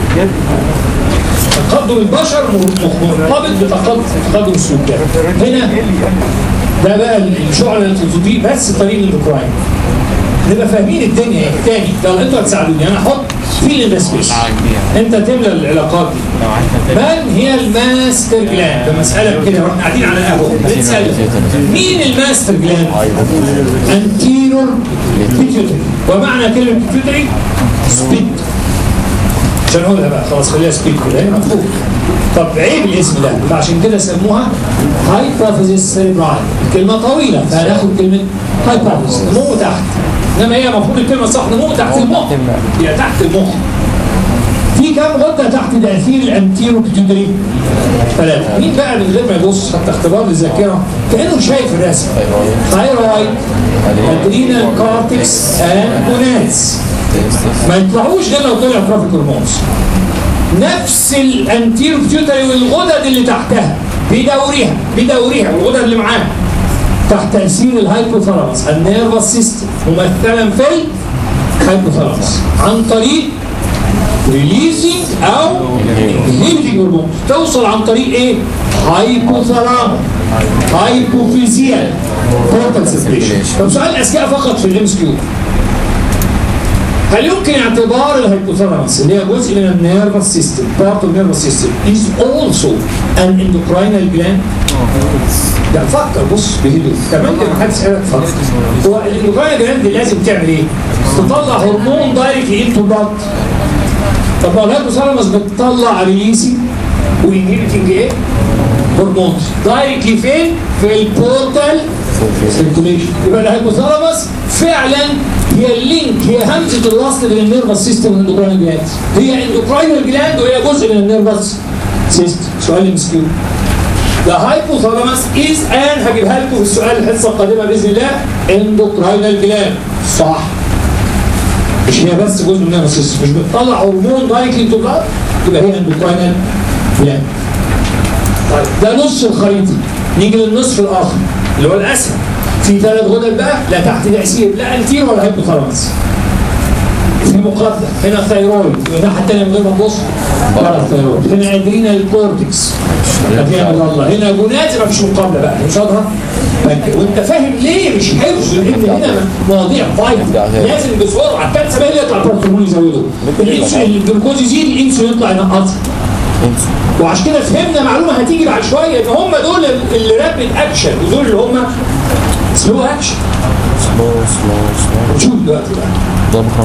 تقدم البشر م- مرتبط بتقدم تقدم السلوكيات هنا ده بقى الشعله اللي تضيء بس طريق الاندوكراين نبقى فاهمين الدنيا ايه تاني لو انتوا هتساعدوني انا احط في الانفستيشن انت تملى العلاقات دي من هي الماستر جلاند ده مساله كده واحنا قاعدين على القهوه بنسال مين الماستر جلاند؟ انتيرور بيتيوتري ومعنى كلمه بيتيوتري سبيد عشان اقولها بقى خلاص خليها سبيد كده هي مفهوم طب عيب الاسم ده فعشان كده سموها هايبوثيسيس سيريبرال كلمه طويله فهناخد كلمه هايبوثيسيس نمو تحت انما هي المفروض الكلمه الصح نمو تحت المخ هي تحت المخ في كام غده تحت تاثير الانتيرو بيتيوتري ثلاثه مين بقى من غير ما يبص حتى اختبار الذاكره كانه شايف الرسم ثايرويد ادرينال كورتكس اند جونادز ما يطلعوش غير لو طلع ترافيك هرمونز نفس الانتيرو بيتيوتري والغدد اللي تحتها بدورها بدورها والغدد اللي معاها تحت تاثير الهايبوثالاموس النيرفس سيستم ممثلا في الهايبوثالاموس عن طريق ريليزنج او انهبيتنج هرمون توصل عن طريق ايه؟ هايبوثالاموس هايبوفيزيال كورتال سيبريشن طب سؤال اذكياء فقط في الام اس كيو هل يمكن اعتبار الهيبوثالاموس اللي هي جزء من النيرفس سيستم بارت اوف نيرفس سيستم is also an endocrinal gland ده فكر بص بهدوء كمان ده ما حدش قالك فكر هو الاندوكراين جلاند لازم تعمل ايه؟ تطلع هرمون دايركتلي انتو بلاد طب ما الهيبوثالاموس بتطلع ريليسي وانهبيتنج ايه؟ هرمونز دايركتلي فين؟ في البورتال سيركوليشن يبقى الهيبوثالاموس فعلا هي اللينك هي همزه الوصل بين النيرفس سيستم والاندوكراين جلاند هي اندوكراين جلاند وهي جزء من النيرفس سيستم سؤال مسكين The hypothalamus is and هجيبها لكم في السؤال الحصه القادمه باذن الله endocrine gland صح مش هي بس جزء من النيرفس سيستم مش بتطلع هرمون دايركتلي تو بلاد يبقى هي endocrine gland طيب ده نص الخريطه نيجي للنصف الاخر اللي هو الاسهل في ثلاث غدد بقى لا تحت تاثير لا انتير ولا هيبوثالاموس في مقدم هنا ثيرويد والناحيه الثانيه من غير ما تبص ورا الثيرويد هنا ادرينال كورتكس فيها الله هنا جونات ما فيش مقابله بقى قصادها وانت فاهم ليه مش حفظ لان هنا مواضيع فايت لازم بسرعه الثلاث سبايل يطلع بروتوكول يزوده الجلوكوز يزيد الانسولين يطلع ينقص وعشان كده فهمنا معلومه هتيجي بعد شويه ان هم دول اللي رابid اكشن ودول اللي هم سلو اكشن سلو سلو سلو شوف دلوقتي بقى ضبطة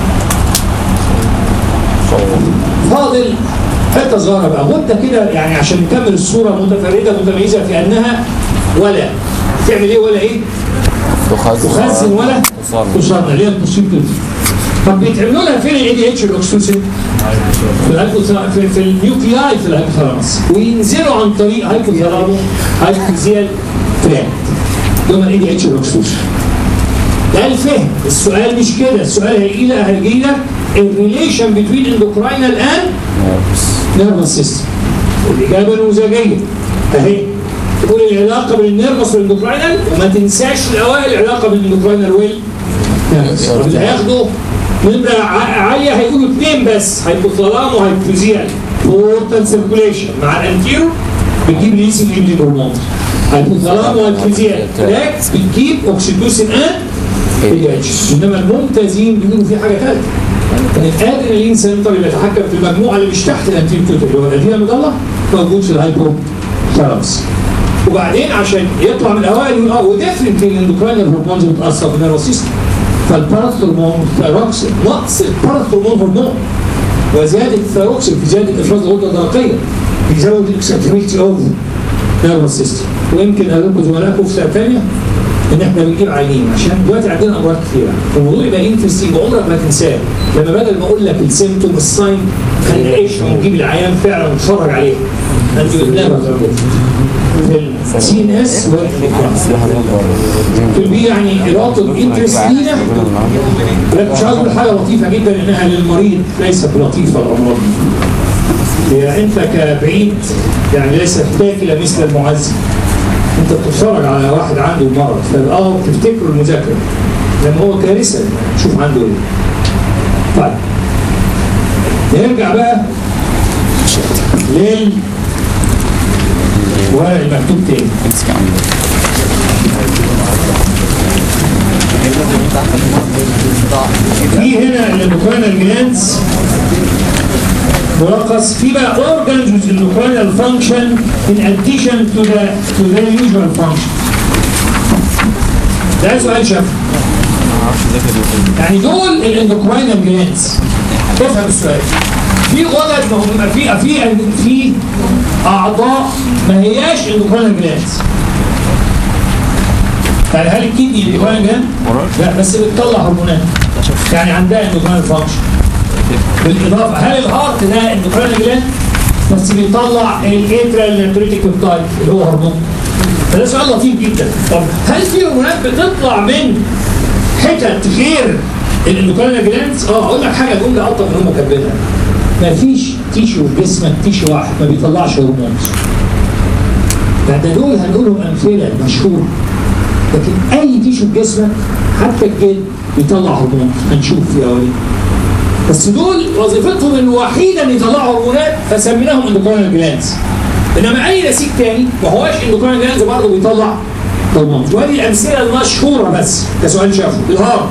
فاضل حته صغيره بقى غده كده يعني عشان نكمل الصوره متفرده متميزه في انها ولا تعمل ايه ولا ايه؟ تخزن تخزن ولا تصنع تصنع اللي هي البوسيبل طب بيتعملوا لها فين الاي دي اتش الاكسوسين؟ في الهيبوثا- في, في النيوكلياي في الهيبوثالاموس وينزلوا عن طريق هيبوثالامو هيبوثيال تراكت دول الاي دي اتش الاكسوسين ده الفهم السؤال مش كده السؤال هيجي لك هيجي لك الريليشن بين اندوكراينال اند نيرفس سيستم الاجابه النموذجيه اهي تقول العلاقه بين النيرفس والاندوكراينال وما تنساش الاوائل العلاقه بين الاندوكراينال وال نيرفس طب اللي هياخدوا نمره ع- عاليه هيقولوا اثنين بس هيبوثالام وهيبوزيال بورتال سيركوليشن مع الانتيرو بتجيب ليسي بتجيب لي هرمونز هيبوثالام وهيبوزيال تراك بتجيب اوكسيتوسين اند ADH. انما الممتازين بيقولوا في حاجه ثالثه الادرينالين سنتر اللي بيتحكم في المجموعه اللي مش تحت الانتيريور اللي هو الادرينال مضله موجود في الهايبو ثالاموس وبعدين عشان يطلع من الاوائل يقول اه وديفرنت الاندوكراينال هرمونز بتاثر في النيرفس سيستم فالباراثرمون ثيروكسين نقص الباراثرمون هرمون وزياده الثيروكسين في زياده افراز الغده الدرقيه بيزود الاكسبتيفيتي اوف نيرفس سيستم ويمكن قال لكم زملائكم في سنه ثانيه ان احنا بنجيب عينين عشان دلوقتي عندنا امراض كثيره الموضوع يبقى انترستنج عمرك ما تنساه لما بدل ما اقول لك السيمتوم الساين هنعيش ونجيب العيان فعلا ونتفرج عليه انت بتنام في السي ان اس في البي يعني اراده انترست لينا لكن مش عايز اقول حاجه لطيفه جدا انها للمريض ليست لطيفه الامراض دي هي انت كبعيد يعني ليس تاكل مثل المعزي انت بتتفرج على واحد عنده مرض فاه بتفتكر المذاكره لما هو كارثه شوف عنده ايه طيب نرجع بقى لل ورق المكتوب تاني امسك عندك في هنا الاندوكراينال جلاندز ملخص في بقى organs with endocrine function in addition to the to their usual function ده سؤال شاف يعني دول الاندوكراينال جلاندز افهم السؤال في غدد ما هم في في في اعضاء ما هياش اندوكراينال جلاندز يعني هل الكدني اندوكراينال جلاند؟ لا بس بتطلع هرمونات يعني عندها اندوكراينال فانكشن بالاضافه هل الهارت ده اندوكراينال جلاند؟ بس بيطلع الاترال نيتريتيك بيبتايد اللي هو هرمون فده سؤال لطيف جدا طب هل في هرمونات بتطلع من حتت غير الاندوكراينال جلاندز؟ اه اقول لك حاجه جمله الطف من هم كاتبينها مفيش تيشو في جسمك تيشو واحد ما بيطلعش هرمون بعد دول هنقولهم امثله مشهوره لكن اي تيشو في جسمك حتى الجلد بيطلع هرمون هنشوف في اولين بس دول وظيفتهم الوحيده ان يطلعوا هرمونات فسميناهم اندوكراينال جلاندز انما اي نسيج تاني ما هواش اندوكراينال جلاندز برضه بيطلع هرمون وادي الامثله المشهوره بس كسؤال شافه الهارت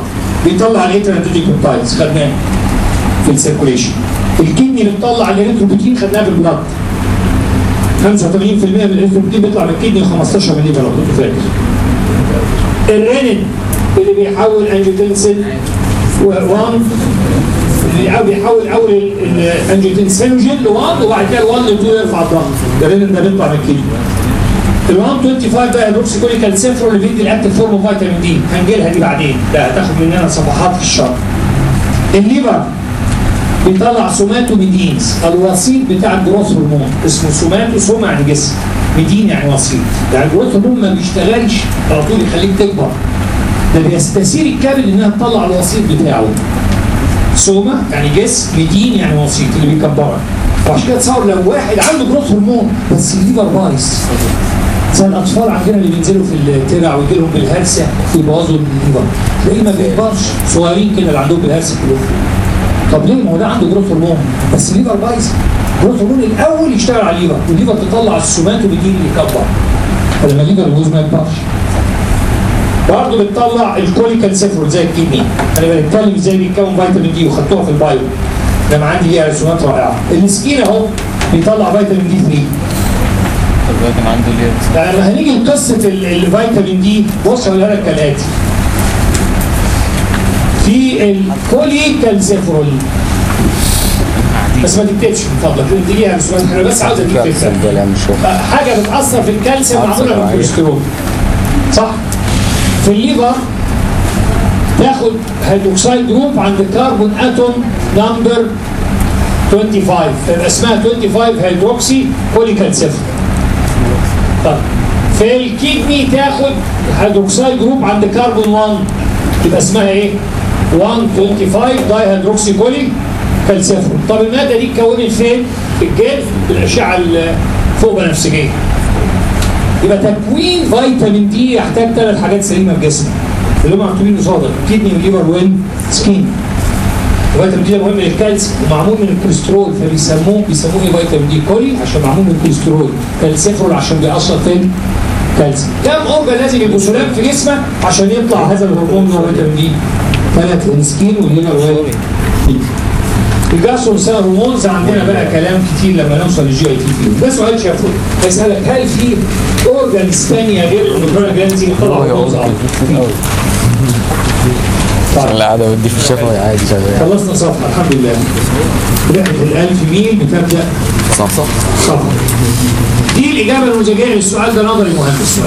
بيطلع الاترانتيتيك بيبتايدز خدناه في السيركوليشن الكدني بتطلع الاريثروبيتين خدناه في البلاد 85% من الاريثروبيتين بيطلع من الكدني و15 من الليفر لو كنت فاكر الرينين اللي بيحول انجيوتنسين 1 اللي بيحول اول الانجيوتنسينوجين ل 1 وبعد كده ال 1 ل 2 يرفع الضغط ده الرينين ده بيطلع من الكدني ال 125 ده هيدروكسيكوليكال سيفرو اللي بيدي الاكتيف فورم اوف فيتامين دي هنجي لها دي بعدين ده هتاخد مننا صفحات في الشرح الليفر بيطلع سوماتو ميدينز الوسيط بتاع الجروث هرمون اسمه سوماتو سوما يعني جسم ميدين يعني وسيط يعني الجروث هرمون ما بيشتغلش على طول يخليك تكبر ده بيستثير الكبد انها تطلع الوسيط بتاعه سوما يعني جسم ميدين يعني وسيط اللي بيكبرك وعشان كده تصور لو واحد عنده جروث هرمون بس الليفر بايظ زي الاطفال عندنا اللي بينزلوا في الترع ويجي لهم بالهرسه ويبوظوا الليفر تلاقيه ما بيكبرش صغيرين كده اللي عندهم بالهرسه كلهم طب ليه ما هو ده عنده جروث هرمون بس الليفر بايظ جروث هرمون الاول يشتغل على الليفر والليفر تطلع السومات وبيجي يكبر فلما الليفر يبوظ ما يكبرش برضه بتطلع الكوليكال سيفرول زي الكدني انا بنتكلم ازاي بيتكون فيتامين دي وخدتوها في البايو لما عندي ليها رسومات رائعه السكين اهو بيطلع فيتامين دي 3 طب كان عنده ليه يعني لما هنيجي لقصه ال- الفيتامين دي بص هقولها لك كالاتي في الكوليكالسيفرول بس ما تكتبش من فضلك انت ليها رسومات انا بس عاوز اديك فكره حاجه بتاثر في الكالسيوم معموله من الكوليسترول صح في الليفر تاخد هيدروكسيد جروب عند كربون اتوم نمبر 25 تبقى اسمها 25 هيدروكسي كوليكالسيفرول طب في الكدني تاخد هيدروكسيد جروب عند كربون 1 يبقى اسمها ايه؟ 125 داي هيدروكسي كولي كالسيفرول طب الماده دي اتكونت فين؟ في الجلد بالاشعه الفوق بنفسجيه يبقى تكوين فيتامين دي يحتاج ثلاث حاجات سليمه في جسمك اللي هم مكتوبين قصادك كدني وليفر وين سكين الفيتامين دي ده مهم للكالسيوم ومعمول من الكوليسترول فبيسموه بيسموه ايه فيتامين دي كولي عشان معمول من الكوليسترول كالسيفرول عشان بيأثر في الكالسيوم كم اورجان لازم يبقوا سلام في جسمك عشان يطلع هذا الهرمون اللي هو فيتامين دي ثلاث السكين والليفر وين الجاسترو هرمونز عندنا بقى كلام كتير لما نوصل للجي اي تي فيه ده سؤال شافوه بيسالك هل في اورجانز ثانيه غير الاندوكراين جلاندز يطلع هرمونز اه طيب لا قاعدة ودي في الشفا عادي شغال خلصنا صفحه الحمد لله رحله الالف ميل بتبدا صح صح صفحه دي الاجابه النموذجيه للسؤال ده نظري مهم السؤال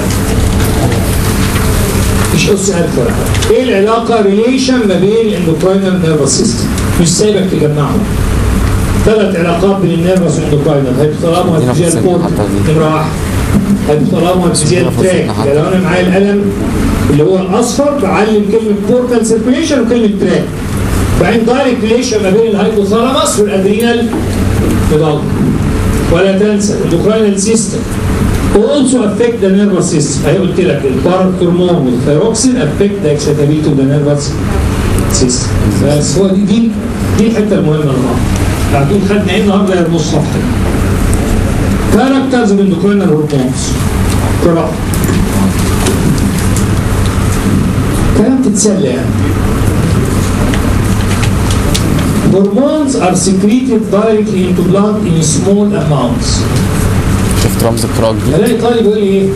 مش قصه ألف ولا حاجة. ايه العلاقه ريليشن ما بين الاندوكراينال نيرفس سيستم مش سايبك تجمعهم ثلاث علاقات بين النيرفس والاندوكراينال هيبوثالامو ادينا في هيبوثيزيال السن كورت حتى دي. نمره واحد هيبوثالامو هيبوثيزيال ادينا في تراك السن حتى. يعني لو انا معايا القلم اللي هو الاصفر بعلم كلمه بورتال سيركيوليشن وكلمه تراك بعدين دايركت ريليشن ما بين الهايبوثالاموس والادرينال نظام ولا تنسى الاندوكراينال سيستم also affect the nervous system اهي قلت لك الباراثرمون والثيروكسين affect the excitability of the nervous system بس هو دي دي دي الحته المهمه النهارده بعدين خدنا ايه النهارده يا نص صفحه characters of endocrine hormones قراءة كلام تتسلى يعني Hormones are secreted directly into blood in small amounts. شفت رمز القراءة دي الاقي طالب يقول لي ايه؟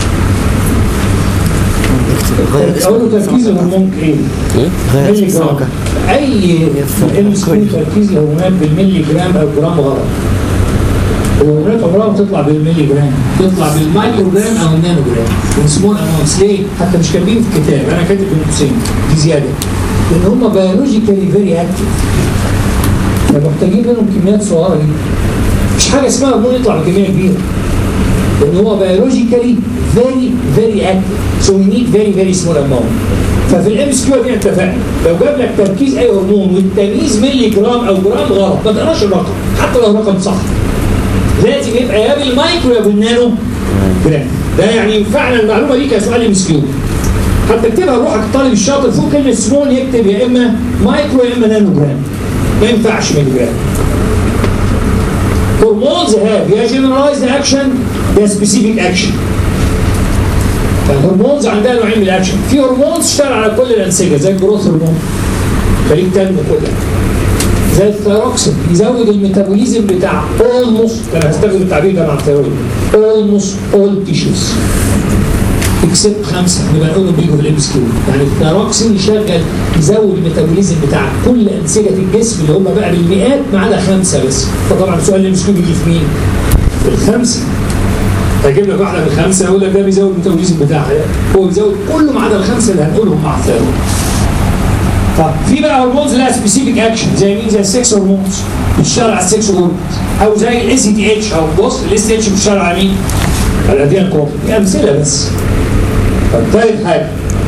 اقول له تركيز الهرمون ايه؟ ايه؟ ملي جرام اي ام سكول تركيز الهرمونات بالملي جرام او جرام غلط الهرمونات عمرها ما بتطلع بالملي جرام تطلع بالمايكرو جرام او النانو جرام من سمول اماونتس ليه؟ حتى مش كاتبين في الكتاب انا كاتب بنقطتين دي زياده لان هم بيولوجيكالي فيري اكتف فمحتاجين منهم كميات صغيره جدا مش حاجه اسمها هرمون يطلع بكميه كبيره لان هو بيولوجيكالي فيري فيري اكتف سو وي نيد فيري فيري سمول اماونت ففي الام اس كيو دي اتفقنا لو جاب لك تركيز اي هرمون والتمييز ملي جرام او جرام غلط ما تقراش الرقم حتى لو الرقم صح لازم يبقى يا بالمايكرو يا بالنانو جرام ده يعني فعلا المعلومه دي كسؤال ام اس كيو حتى اكتبها لروحك الطالب الشاطر فوق كلمه سمول يكتب يا اما مايكرو يا اما نانو جرام ما ينفعش ملي جرام Hormones have يا generalized action يا specific action. فالهرمونز عندها نوعين من الاكشن في هرمونز تشتغل على كل الانسجه زي الجروث هرمون خليك تنمو كلها زي الثيروكسين يزود الميتابوليزم بتاع اولموست انا هستخدم التعبير ده مع الثيرويد اولموست اول تيشوز اكسبت خمسه نبقى نقولهم بيجوا في الام اس كيو يعني الثيروكسين يشغل يزود الميتابوليزم بتاع كل انسجه الجسم اللي هم بقى بالمئات ما عدا خمسه بس فطبعا سؤال الام اس كيو بيجي في مين؟ في الخمسه هجيب لك واحده من الخمسه اقول لك ده بيزود الميتابوليزم بتاعها هو بيزود كله ما عدا الخمسه اللي هنقولهم مع الثيرويد طب في بقى هرمونز لها سبيسيفيك اكشن زي مين زي السكس هرمونز بتشتغل على السكس هرمونز او زي الاي سي تي اتش او بص الاي سي تي اتش بتشتغل على مين؟ على الاديان كوب دي امثله بس طب ثالث حاجه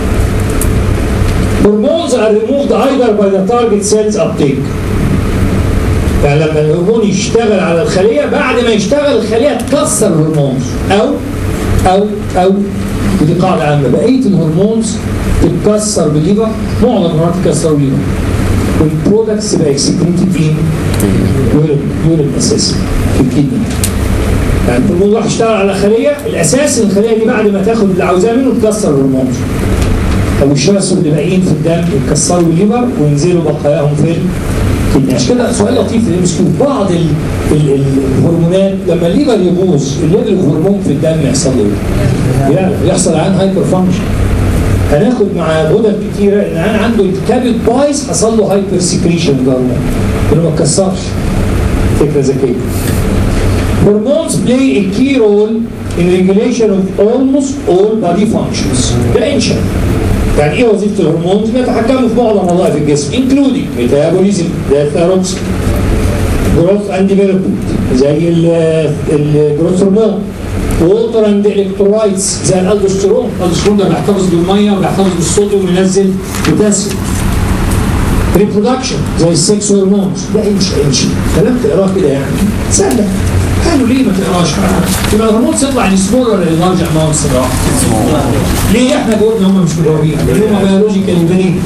هرمونز are removed either by the target cells uptake يعني لما الهرمون يشتغل على الخليه بعد ما يشتغل الخليه تكسر الهرمونز او او او ودي قاعده عامه بقيه الهرمونز تتكسر بالليفر معظم المرات تتكسر بالليفر والبرودكتس تبقى اكسكريتد ان يورين يورين اساسا في الكدني يعني الهرمون راح يشتغل على خليه الاساس ان الخليه دي بعد ما تاخد اللي عاوزاه منه تكسر الهرمونز طب والشبث اللي باقيين في الدم يتكسروا الليفر وينزلوا بقاياهم في الكدني عشان كده سؤال لطيف في الام بعض ال ال ال الهرمونات لما الليفر يبوظ الليفر الهرمون في الدم يحصل له ايه؟ يعني يحصل عن هايبر فانكشن هناخد مع غدد كتيره ان انا عنده الكبد بايظ حصل له هايبر سكريشن هرمون انه ما اتكسرش فكره ذكيه Hormones play a key role in regulation of almost all body functions. ده انشا يعني ايه وظيفه الهرمونز؟ بيتحكموا في معظم وظائف الجسم including metabolism ده الثيروكسين جروث اند ديفلوبمنت زي الجروث هرمون ووتر اند الكترولايتس زي الالدوستيرون الالدوستيرون ده بيحتفظ بالميه وبيحتفظ بالصوديوم وينزل بوتاسيوم ريبرودكشن زي السكس هرمونز ده انشا انشا كلام تقراه كده يعني سهله قالوا ليه ما تقراش يبقى الهرمون تطلع لسمول ولا للارج اماونت صراحه ليه احنا قلنا هم مش مجاوبين لان هم بيولوجيكال فيري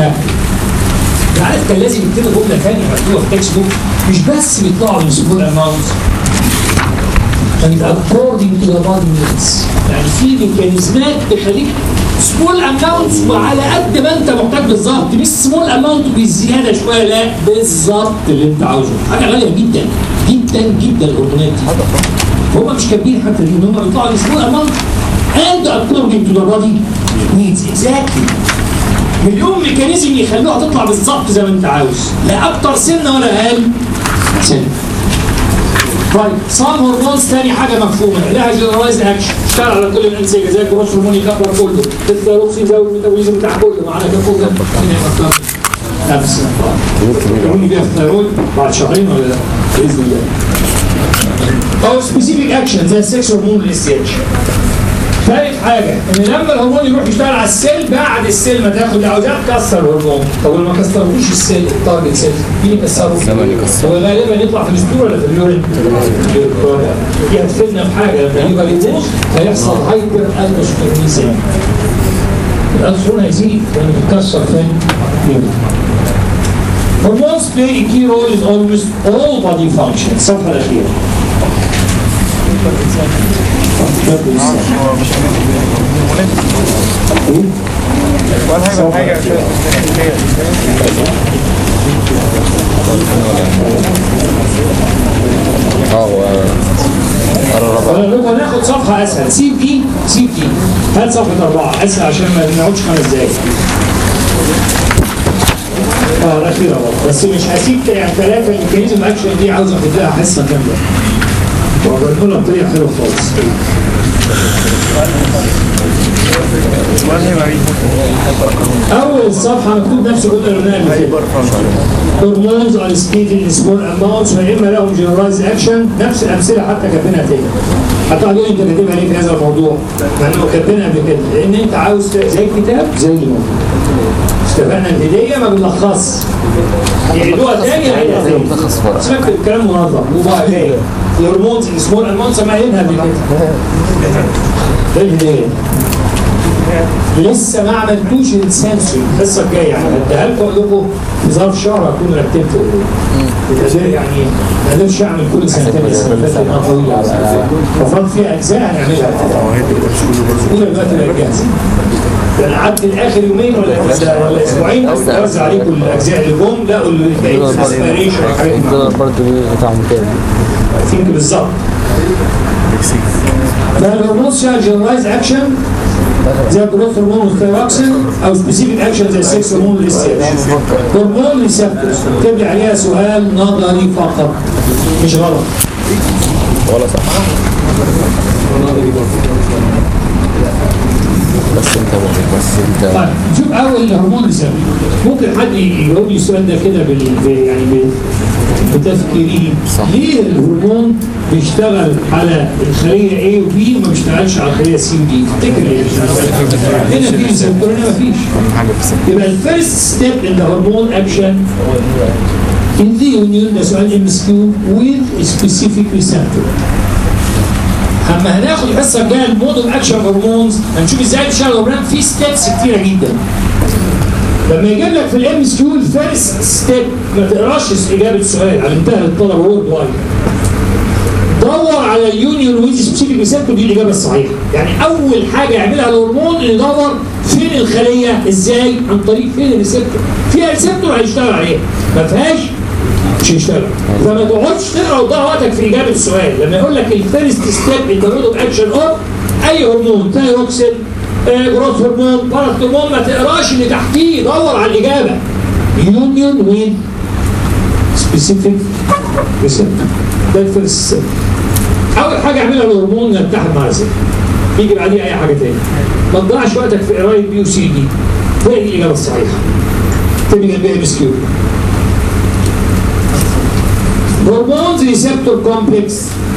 عارف كان لازم يكتبوا جمله ثانيه مكتوبه في تكست بوك مش بس بيطلعوا من سمول اماونت كان يبقى according to the body needs يعني في ميكانيزمات تخليك سمول اماونت وعلى قد ما انت محتاج بالظبط مش سمول اماونت بزياده شويه لا بالظبط اللي انت عاوزه حاجه غاليه جدا جدا جدا الهرمونات دي هم مش كاتبين حتى دي ان هم بيطلعوا سمول اماونت and according to the body needs exactly مليون ميكانيزم يخلوها تطلع بالظبط زي ما انت عاوز لا اكتر سنه ولا اقل سنه طيب صام هرمونز تاني حاجه مفهومه لها جنرالايز اكشن اشتغل على كل الانسجه زي الجروث هرمون يكبر كله الثيروكسين يزود الميتابوليزم بتاع كله معانا كام فوق نفس يقولوا بيها الثيرويد بعد شهرين ولا لا باذن الله او سبيسيفيك اكشن زي السكس هرمون والاس اتش ثالث حاجه ان لما الهرمون يروح يشتغل على السيل بعد السيل ما تاخد اللي عاوزاه تكسر الهرمون طب لما كسروش السيل التارجت سيل مين يكسره؟ هو غالبا يطلع في الاسطول ولا في اليورين؟ دي هتفيدنا في حاجه لما يبقى يبوظ هيحصل هايبر الدوستيرونيزم الالسترون هيزيد لما بيتكسر فين؟ اليورين Hormones play a key role in almost all body functions. الصفحة الأخيرة. اه هو قرر انا لو هناخد صفحه اسهل سيب دي سيب دي هات صفحه اربعه اسهل عشان ما نقعدش خمس دقايق اه الاخيره برضه بس مش هسيب يعني ثلاثه الميكانيزم اكشن دي عاوز اخد لها حصه كامله وبنقولها بطريقه حلوه خالص اول صفحه مكتوب نفس الجمله اللي قلناها قبل كده هرمونز ار ستيتد ان سمول اماونتس فاما لهم جنرالايز اكشن نفس الامثله حتى كاتبينها تاني حتى واحد يقول انت كاتبها ليه في هذا الموضوع؟ مع انه كاتبينها قبل كده لان انت عاوز ت- زي الكتاب زي الموضوع اتفقنا الهديه ما بنلخصش يعيدوها تاني يعيدوها تاني ملخص ورق. بس نكتب الكلام منظم وبقى جاي الهرمونز ان سمول اماونتس ما قايلينها قبل كده ده الهديه لسه ما عملتوش السنسور الحصه الجايه يعني هديها لكم اقول لكم في ظرف شهر هكون رتبت الامور يعني ما قدرتش اعمل كل سنتين السنه اللي فاتت لانها طويله على ففضل في اجزاء هنعملها اولى دلوقتي بقت جاهزه ده انا قعدت الاخر يومين ولا ولا اسبوعين اوزع عليكم الاجزاء اللي جم لقوا الباقيين اسبيريشن وحاجات الدولار برضه بتاعهم كام ثينك بالظبط فالهرمونز فيها جنرايز اكشن زي الجروث هرمون والثيروكسين او سبيسيفيك اكشن زي السكس هرمون ريسبتورز هرمون ريسبتورز تبني عليها سؤال نظري فقط مش غلط ولا صح بس انت بس انت طيب نشوف اول الهرمون ريسبتور ممكن حد يجاوب لي السؤال ده كده بال ب- يعني ب- بتفكيري صح. ليه الهرمون بيشتغل على الخليه A و B وما بيشتغلش على الخليه C و D تفتكر ليه؟ هنا في ريسبتور هنا مفيش حاجه في السنة يبقى الفيرست ستيب ان ذا هرمون اكشن in the union ده سؤال ام اس كيو with specific receptor اما هناخد الحصه الجايه المود اوف اكشن هرمونز هنشوف ازاي بيشتغل الهرمون في ستيبس كتيره جدا لما يجيب لك في الام اس كيو الفيرست ستيب ما تقراش اجابه السؤال علمتها للطلبه وورد وايد دور على اليونيون ويز سبيسيفيك ريسبتور دي الاجابه الصحيحه يعني اول حاجه يعملها الهرمون انه يدور فين الخليه ازاي عن طريق فين الريسبتور فيها ريسبتور هيشتغل عليها ما فيهاش مش هيشتغل فما تقعدش تقرا وتضيع وقتك في اجابه السؤال لما يقول لك الفيرست ستيب ان ذا مود اوف اكشن اوف اي هرمون ثايروكسين جروث هرمون بارت هرمون ما تقراش اللي تحتيه دور على الاجابه يونيون وين سبيسيفيك ريسبتور ده الفيرست ستيب اول حاجه اعملها الهرمون يتحد مع الريسبتور يجي بعديه اي حاجه تاني ما تضيعش وقتك في قرايه بي وسي دي هي دي الاجابه الصحيحه تبقى جنبها ام اس كيو هرمونز ريسبتور كومبلكس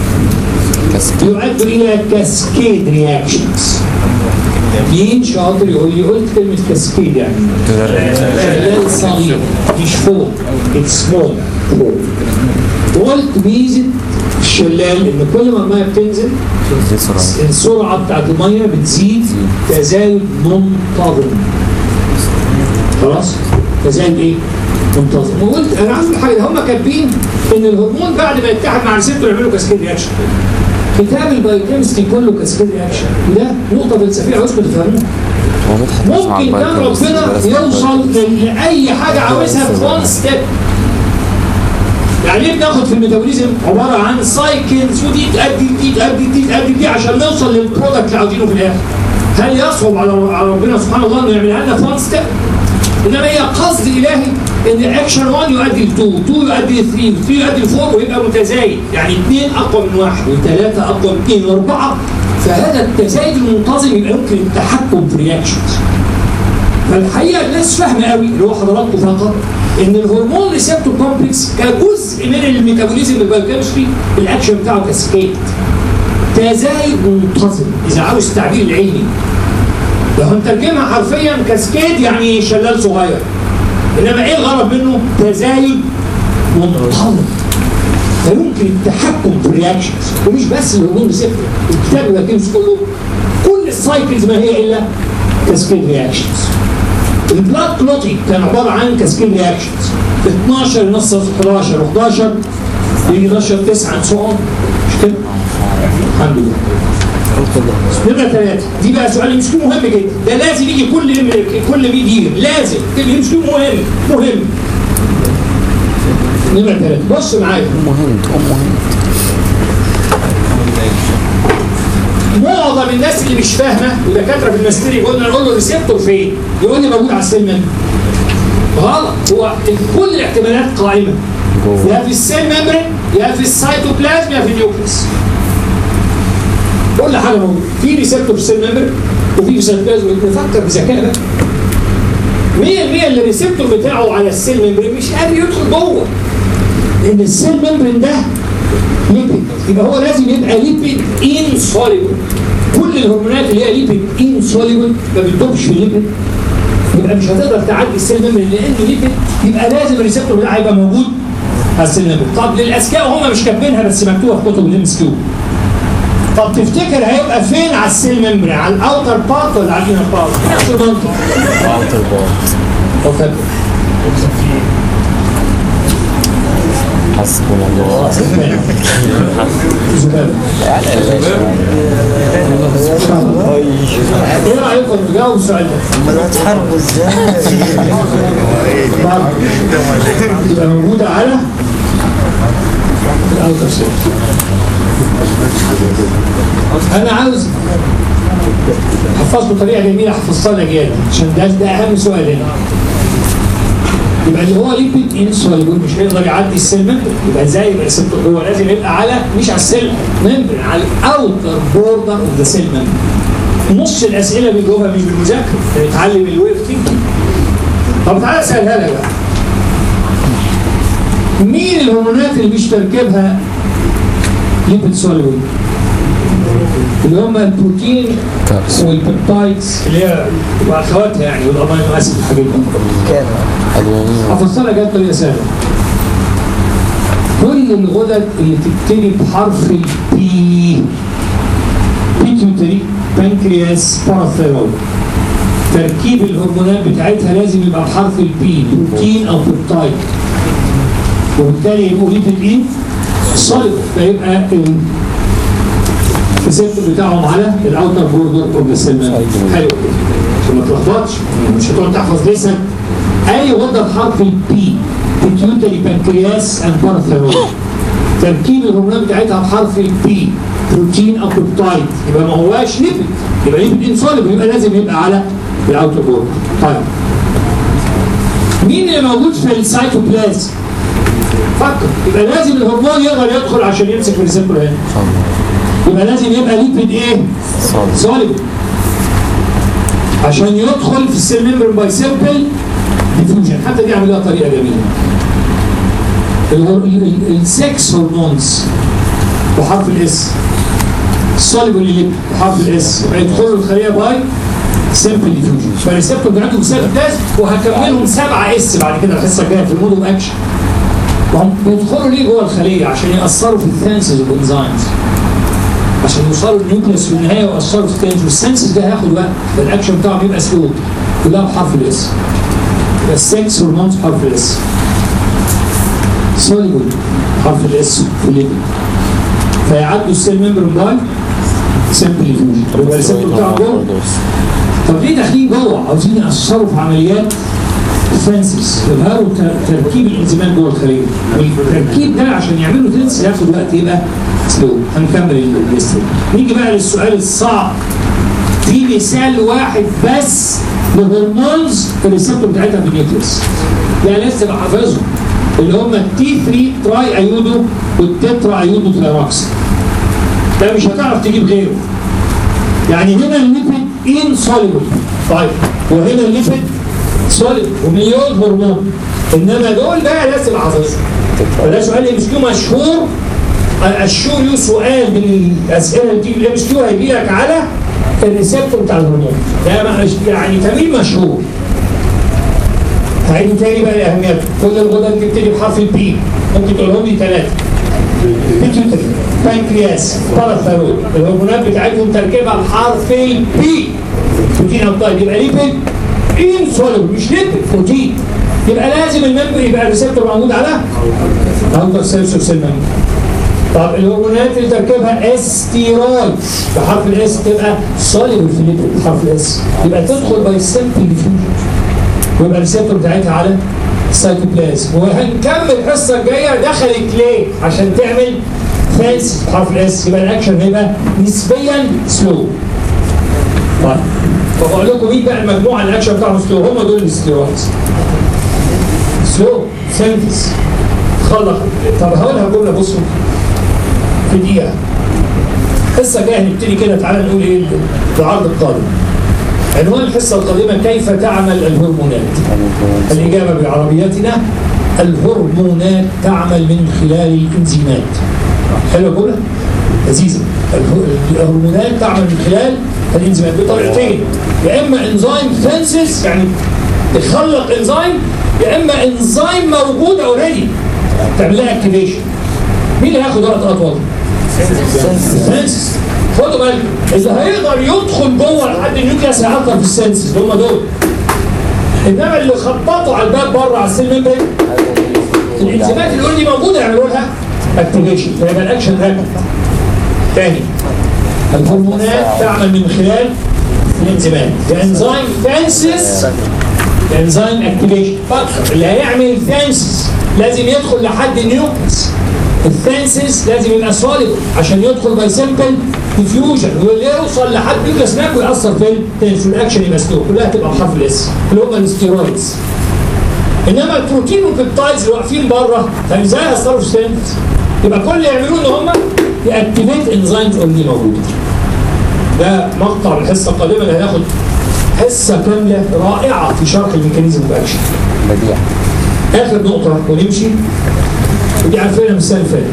يؤدي الى كاسكيد رياكشنز مين شاطر يقول لي قلت كلمه كاسكيد يعني شلال صغير مش فوق اتس سمول فوق وقلت ميزه الشلال ان كل ما الميه بتنزل السرعه بتاعت الميه بتزيد تزايد منتظم خلاص تزايد ايه؟ منتظم وقلت انا عارف الحاجه هم كاتبين ان الهرمون بعد ما يتحد مع الريسبتور يعملوا كاسكيد رياكشن كتاب البايوكيمستري كله كاسكيد رياكشن وده نقطه فلسفيه عاوزكم تفهموها ممكن كان ربنا يوصل لاي حاجه عاوزها في وان ستيب يعني ليه بناخد في الميتابوليزم عباره عن سايكلز ودي تؤدي دي تؤدي دي تؤدي دي عشان نوصل للبرودكت اللي عاوزينه في الاخر هل يصعب على على ربنا سبحانه الله انه يعملها لنا في وان ستيب انما هي قصد الهي ان اكشن 1 يؤدي ل 2 2 يؤدي ل 3 3 يؤدي ل 4 ويبقى متزايد يعني 2 اقوى من 1 و3 اقوى من 2 و4 فهذا التزايد المنتظم يبقى يمكن التحكم في الرياكشنز فالحقيقه الناس فاهمه قوي اللي هو حضراتكم فقط ان الهرمون ريسبتور كومبلكس كجزء من الميتابوليزم البايوكيمستري الاكشن بتاعه كاسكيد تزايد منتظم اذا عاوز التعبير العلمي لو هنترجمها حرفيا كاسكيد يعني شلال صغير انما ايه الغرض منه؟ تزايد منتظم فيمكن التحكم في الرياكشنز ومش بس الهرمون ريسبتور الكتاب البايوكيمستري كله كل السايكلز ما هي الا كاسكيد رياكشنز البلاد كلوتينج كان عباره عن كاسكيد رياكشنز 12 نص 11 و11 يجي 11 9 سو مش كده؟ الحمد لله نمرة ثلاثة دي بقى سؤال مش مهم جدا ده لازم يجي كل كل 100 دير لازم مش مهم مهم نمرة ثلاثة بص معايا مهم مهم معظم الناس اللي مش فاهمه الدكاتره في الماستري يقولنا نقول له الريسبتور فين؟ يقول لي موجود على السيل ممبرين. غلط هو كل الاحتمالات قائمه جوه. يا في السيل ممبرين يا في السيتوبلازم يا في النيوكليس. كل حاجه موجوده في ريسبتور في السيل ممبرين وفي في السيتوبلازم نفكر بذكاء بقى 100% اللي الريسبتور بتاعه على السيل ممبرين مش قادر يدخل جوه لان السيل ممبرين ده ليبيد يبقى هو لازم يبقى ليبيد انسوليبل كل الهرمونات اللي هي ليبيد انسوليبل ما بتدوبش في الليبيد يبقى مش هتقدر تعدي السيل ممبرين لانه ليبيد يبقى لازم الريسبتور بتاعها يبقى موجود على السيل ممبرين طب للاذكياء هم مش كاتبينها بس مكتوبه في كتب الام اس كيو طب تفتكر هيبقى فين على السيل ممبرين على الاوتر بارت ولا على الانر بارت؟ نفس المنطق اوتر بارت اوكي حسبنا الله زبالة ايه رايكم تجاوبوا السؤال ده؟ تحاربوا ازاي؟ بعض تبقى موجودة على الاوتر سيل انا عاوز حفظته بطريقه جميله حفظتها الاجيال عشان ده ده اهم سؤال هنا يبقى اللي هو ليبيد انسوليبل مش هيقدر يعدي السيل ممبر يبقى ازاي يبقى السيل هو لازم يبقى على مش على السيل ممبر على الاوتر بوردر اوف ذا سيل ممبر نص الاسئله بيجاوبها مش بالمذاكره بنتعلم الويف ثينكينج طب تعالى اسالها لك بقى مين الهرمونات اللي مش تركيبها ليبيد سوليبل اللي هم البروتين كابس والبيبتايدز اللي هي واخواتها يعني والامينو اسيد الحاجات دي ادوانين هفصلها جت بطريقه سهله كل الغدد اللي تبتدي بحرف البي بيتيوتري بنكرياس باراثيرويد تركيب الهرمونات بتاعتها لازم يبقى بحرف البي بروتين او بيبتايد وبالتالي يبقوا ليبيد ايه؟ صلب فيبقى ال- الريسبتور بتاعهم على الاوتر بوردر اوف ذا سيل حلو كده عشان ما تلخبطش مش هتقعد تحفظ لسه اي غده بحرف البي بيتيوتري بنكرياس اند باراثيرويد تركيب الهرمونات بتاعتها بحرف البي بروتين او بيبتايد يبقى ما هواش ليبيد يبقى ليبيد انسوليبل يبقى لازم يبقى على الاوتر بوردر طيب مين اللي موجود في السيتوبلازم؟ فكر يبقى لازم الهرمون يقدر يدخل عشان يمسك الريسبتور هنا يبقى لازم يبقى ليبيد ايه؟ صالح سوليد عشان يدخل في السيل ممبر باي سيمبل ديفيوجن حتى دي عملها طريقه جميله الهر- ال- ال- السكس هرمونز بحرف الاس السوليبل ليبيد بحرف الاس هيدخلوا الخليه باي سيمبل ديفيوجن فالريسبتور بتاعتهم سيرفيتاز وهكملهم سبعه اس بعد كده الحصه الجايه في المود اوف اكشن وهم بيدخلوا ليه جوه الخليه عشان ياثروا في الثانسز والانزيمز عشان يوصلوا للنيوكليس في النهايه ويأثروا في التانج والسنسز ده هياخد وقت الاكشن بتاعهم يبقى سلو كلها بحرف الاس يبقى السكس هرمونز بحرف الاس سوليبل حرف الاس في الليبيد فيعدوا السيل ممبر باي سمبل ديفيوجن يبقى الريسبتور بتاعهم جوه طب ليه داخلين جوه عاوزين يأثروا في عمليات فانسز يظهروا ت- تركيب الانزيمات جوه الخليه والتركيب ده عشان يعملوا تنس ياخد وقت يبقى سلو هنكمل ال- الليست نيجي بقى للسؤال الصعب في مثال واحد بس لهرمونز الريسبتور بتاعتها في النيوكليس يعني لازم تبقى حافظهم اللي هم التي 3 تراي ايودو والتترا ايودو تراكس ده مش هتعرف تجيب غيره يعني هنا الليبيد انسوليبل طيب وهنا الليبيد سوليد ومليون هرمون انما دول بقى لازم حافظهم فده سؤال ام اس كيو مشهور اشور يو سؤال من الاسئله اللي بتيجي الام اس كيو هيجي لك على الريسبتور بتاع الهرمون ده ما- يعني تمرين مشهور هعيده تاني بقى لاهميته كل الغدد بتبتدي بحرف البي ممكن تقولهم لي ثلاثه بيتيوتري بانكرياس باراثيرويد الهرمونات بتاعتهم تركيبها بحرف البي بروتين او طيب يبقى ليبيد انسوليبل مش ليبيد بروتين يبقى لازم الممبر يبقى الريسبتور موجود على اوتر سيرس سيل ممبر طب الهرمونات اللي تركيبها استيرويد بحرف الاس تبقى سوليبل في الليبيد بحرف الاس يبقى تدخل باي سيمبل ديفيوجن ويبقى الريسبتور بتاعتها على السيتوبلازم وهنكمل الحصه الجايه دخلت ليه؟ عشان تعمل فانس بحرف الاس يبقى الاكشن هيبقى نسبيا سلو. طيب فبقول لكم مين بقى المجموعه اللي الاكشن بتاعهم سلو هم دول الاستيرويدز. سلو سنتس خلق طب هقولها جمله بصوا في دقيقه الحصه الجايه هنبتدي كده تعالى نقول ايه العرض القادم عنوان الحصه القادمه كيف تعمل الهرمونات الإجابة بعربيتنا الهرمونات تعمل من خلال الإنزيمات حلوة جملة؟ لذيذة اله- الهرمونات تعمل من خلال الإنزيمات بطريقتين يا إما إنزيم فانسس يعني تخلق إنزيم يا إما إنزيم موجود أوريدي تعمل لها اكتيفيشن مين اللي هياخد وقت أطول؟ الفانسس خدوا بالكم اللي هيقدر يدخل جوه لحد النيوكليس هيأثر في السنسز هم دول انما اللي خبطوا على الباب بره على السيل ميمبرين الانزيمات اللي دي موجوده يعملوا لها اكتيفيشن فيبقى الاكشن رابد تاني الهرمونات تعمل من خلال الانزيمات الانزيم فانسس الانزيم اكتيفيشن فكر اللي هيعمل فانسس لازم يدخل لحد النيوكليس الفانسس لازم يبقى سوليد عشان يدخل باي سمبل ديفيوجن ويوصل لحد نيوكليس هناك ويأثر في التنس والاكشن يبقى سلو كلها تبقى بحرف الاس اللي هم الستيرويدز انما البروتين والبيبتايدز اللي واقفين بره طب ازاي هيأثروا في السنس؟ يبقى كل اللي يعملوه ان هم يأكتيفيت انزيمز اوريدي موجوده ده مقطع من الحصه القادمه اللي هناخد حصه كامله رائعه في شرح الميكانيزم اوف اكشن بديع اخر نقطه ونمشي ودي عارفينها من السنه اللي فاتت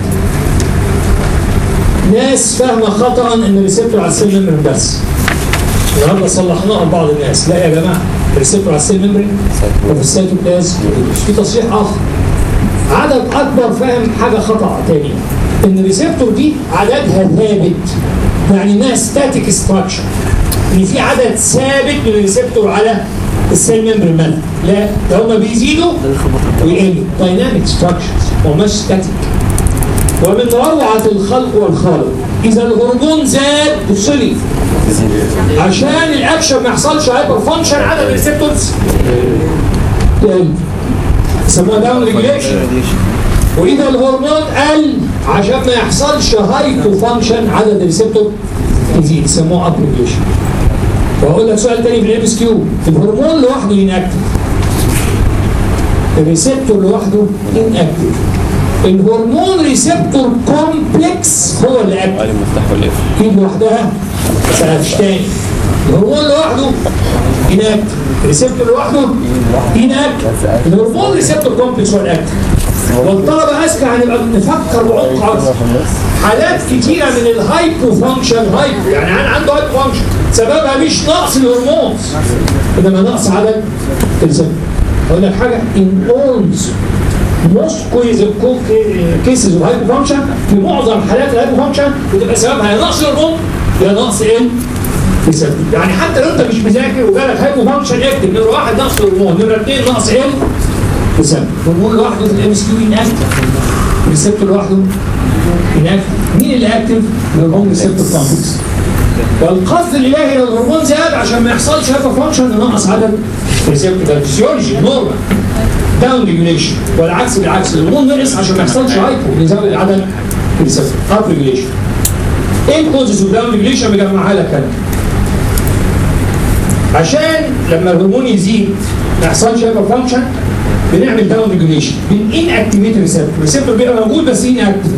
ناس فاهمه خطا ان الريسبتور على السيل ميمبرين بس النهارده صلحناها لبعض الناس لا يا جماعه الريسبتور على السيل ميمبرين وفي السيتوبلازم في تصحيح اخر عدد اكبر فاهم حاجه خطا تاني ان الريسبتور دي عددها ثابت يعني انها ستاتيك ستراكشر ان في عدد ثابت من الريسبتور على السيل ميمبرين مثلا لا ده هم بيزيدوا ويقلوا دايناميك ستراكشرز ومش ستاتيك ومن روعة الخلق والخالق إذا الهرمون زاد بص لي عشان الأكشن ما يحصلش هايبر فانكشن عدد الريسبتورز تقل يسموها داون ريجوليشن وإذا الهرمون قل عشان ما يحصلش هايبو فانكشن عدد الريسبتور يزيد يسموه اب ريجوليشن وأقول لك سؤال تاني في الام اس كيو الهرمون لوحده انكتف الريسبتور لوحده انكتف الهرمون ريسبتور كومبلكس هو اللي اكتف المفتاح والاف ايد لوحدها سألتش تاني الهرمون لوحده اناكتف ريسبتور لوحده اناكتف الهرمون ريسبتور كومبلكس هو الاكتف والطلبه اذكى هنبقى نفكر بعمق اكثر حالات كتيره من الهايبو فانكشن هايبو يعني انا عنده هايبو فانكشن سببها مش نقص الهرمون انما نقص عدد الريسبتور اقول لك حاجه ان اولز most cases of hypofunction في معظم حالات الهايبوفانكشن بتبقى سببها يا نقص الهرمون يا نقص ايه؟ الريسبتور يعني حتى لو انت مش مذاكر وجالك هايبوفانكشن اكتب نمره واحد نقص الهرمون نمره اثنين نقص ايه؟ الريسبتور الهرمون لوحده في الام اس كيو انكتف الريسبتور لوحده انكتف مين اللي اكتف؟ الهرمون ريسبتور كومبلكس والقصد الالهي ان الهرمون زاد عشان ما يحصلش هايبوفانكشن نقص عدد الريسبتور ده فيسيولوجي نورمال داون ريجوليشن والعكس بالعكس الهرمون نقص عشان ما يحصلش هايبو نزود عدد الريسبتور اب ريجوليشن ايه الكوزز اوف داون ريجوليشن بجمعها لك انا عشان لما الهرمون يزيد ما يحصلش هايبر فانكشن بنعمل داون ريجوليشن بن ان اكتيفيت الريسبتور الريسبتور بيبقى موجود بس ان اكتيف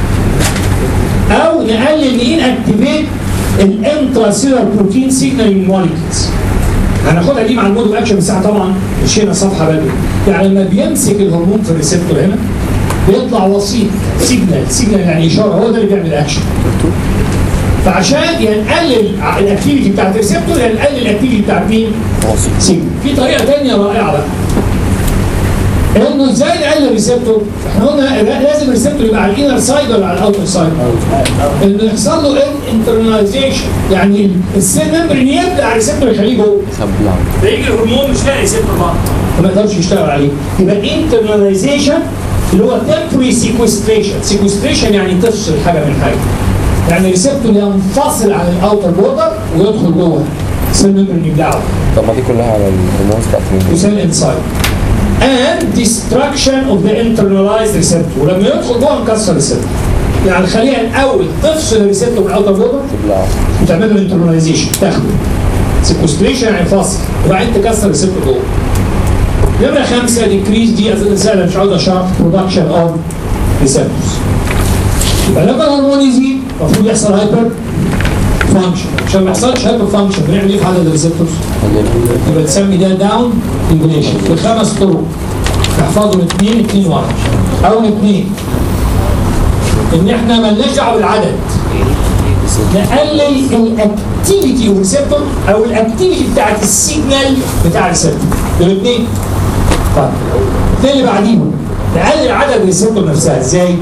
او نقلل ان اكتيفيت الانتراسيلر بروتين سيجنالينج موليكيولز هناخدها دي مع المود اكشن بس طبعا مشينا صفحه بدري يعني لما بيمسك الهرمون في الريسبتور هنا بيطلع وسيط سيجنال سيجنال يعني اشاره هو ده اللي بيعمل اكشن فعشان يعني نقلل الاكتيفيتي بتاعت الريسبتور يعني نقلل الاكتيفيتي بتاعت مين؟ سيجنال في طريقه ثانيه رائعه بقى انه ازاي نقلل الريسبتور؟ احنا قلنا لازم الريسبتور يبقى على الانر سايد ولا على الاوتر سايد؟ انه يحصل له انترناليزيشن يعني السيل ممبرين يبدا على الريسبتور يخليه جوه سبلع ده يجي الهرمون مش لاقي ريسبتور بقى فما يقدرش يشتغل عليه يبقى انترناليزيشن اللي هو temporary sequestration sequestration يعني تفصل حاجه من حاجه يعني الريسبتور ينفصل عن الاوتر بوردر ويدخل جوه السيل ممبرين يبلعه طب ما دي كلها على الهرمونز بتاعت مين؟ يسمى انسايد and destruction of the internalized receptor ولما يدخل جوه نكسر الريسبتور يعني الخليه الاول تفصل الريسبتور من الاوتر بوردر تبلع وتعمل له انترناليزيشن تاخده سيكوستريشن يعني فصل وبعدين تكسر الريسبتور جوه نمرة خمسة ديكريز دي رسالة مش عاوز اشرح برودكشن اوف ريسبتورز يبقى لما الهرمون يزيد المفروض يحصل هايبر فانكشن عشان ما يحصلش هايبر فانكشن بنعمل ايه في عدد الريسبتورز؟ يبقى تسمي ده داون ريجوليشن بخمس طرق احفظهم اثنين اثنين واحد اول اثنين ان احنا مالناش دعوه بالعدد نقلل الاكتيفيتي اوف ريسبتور او الاكتيفيتي بتاعت السيجنال بتاع الريسبتور دول اثنين طيب الاثنين اللي بعديهم نقلل عدد الريسبتور نفسها ازاي؟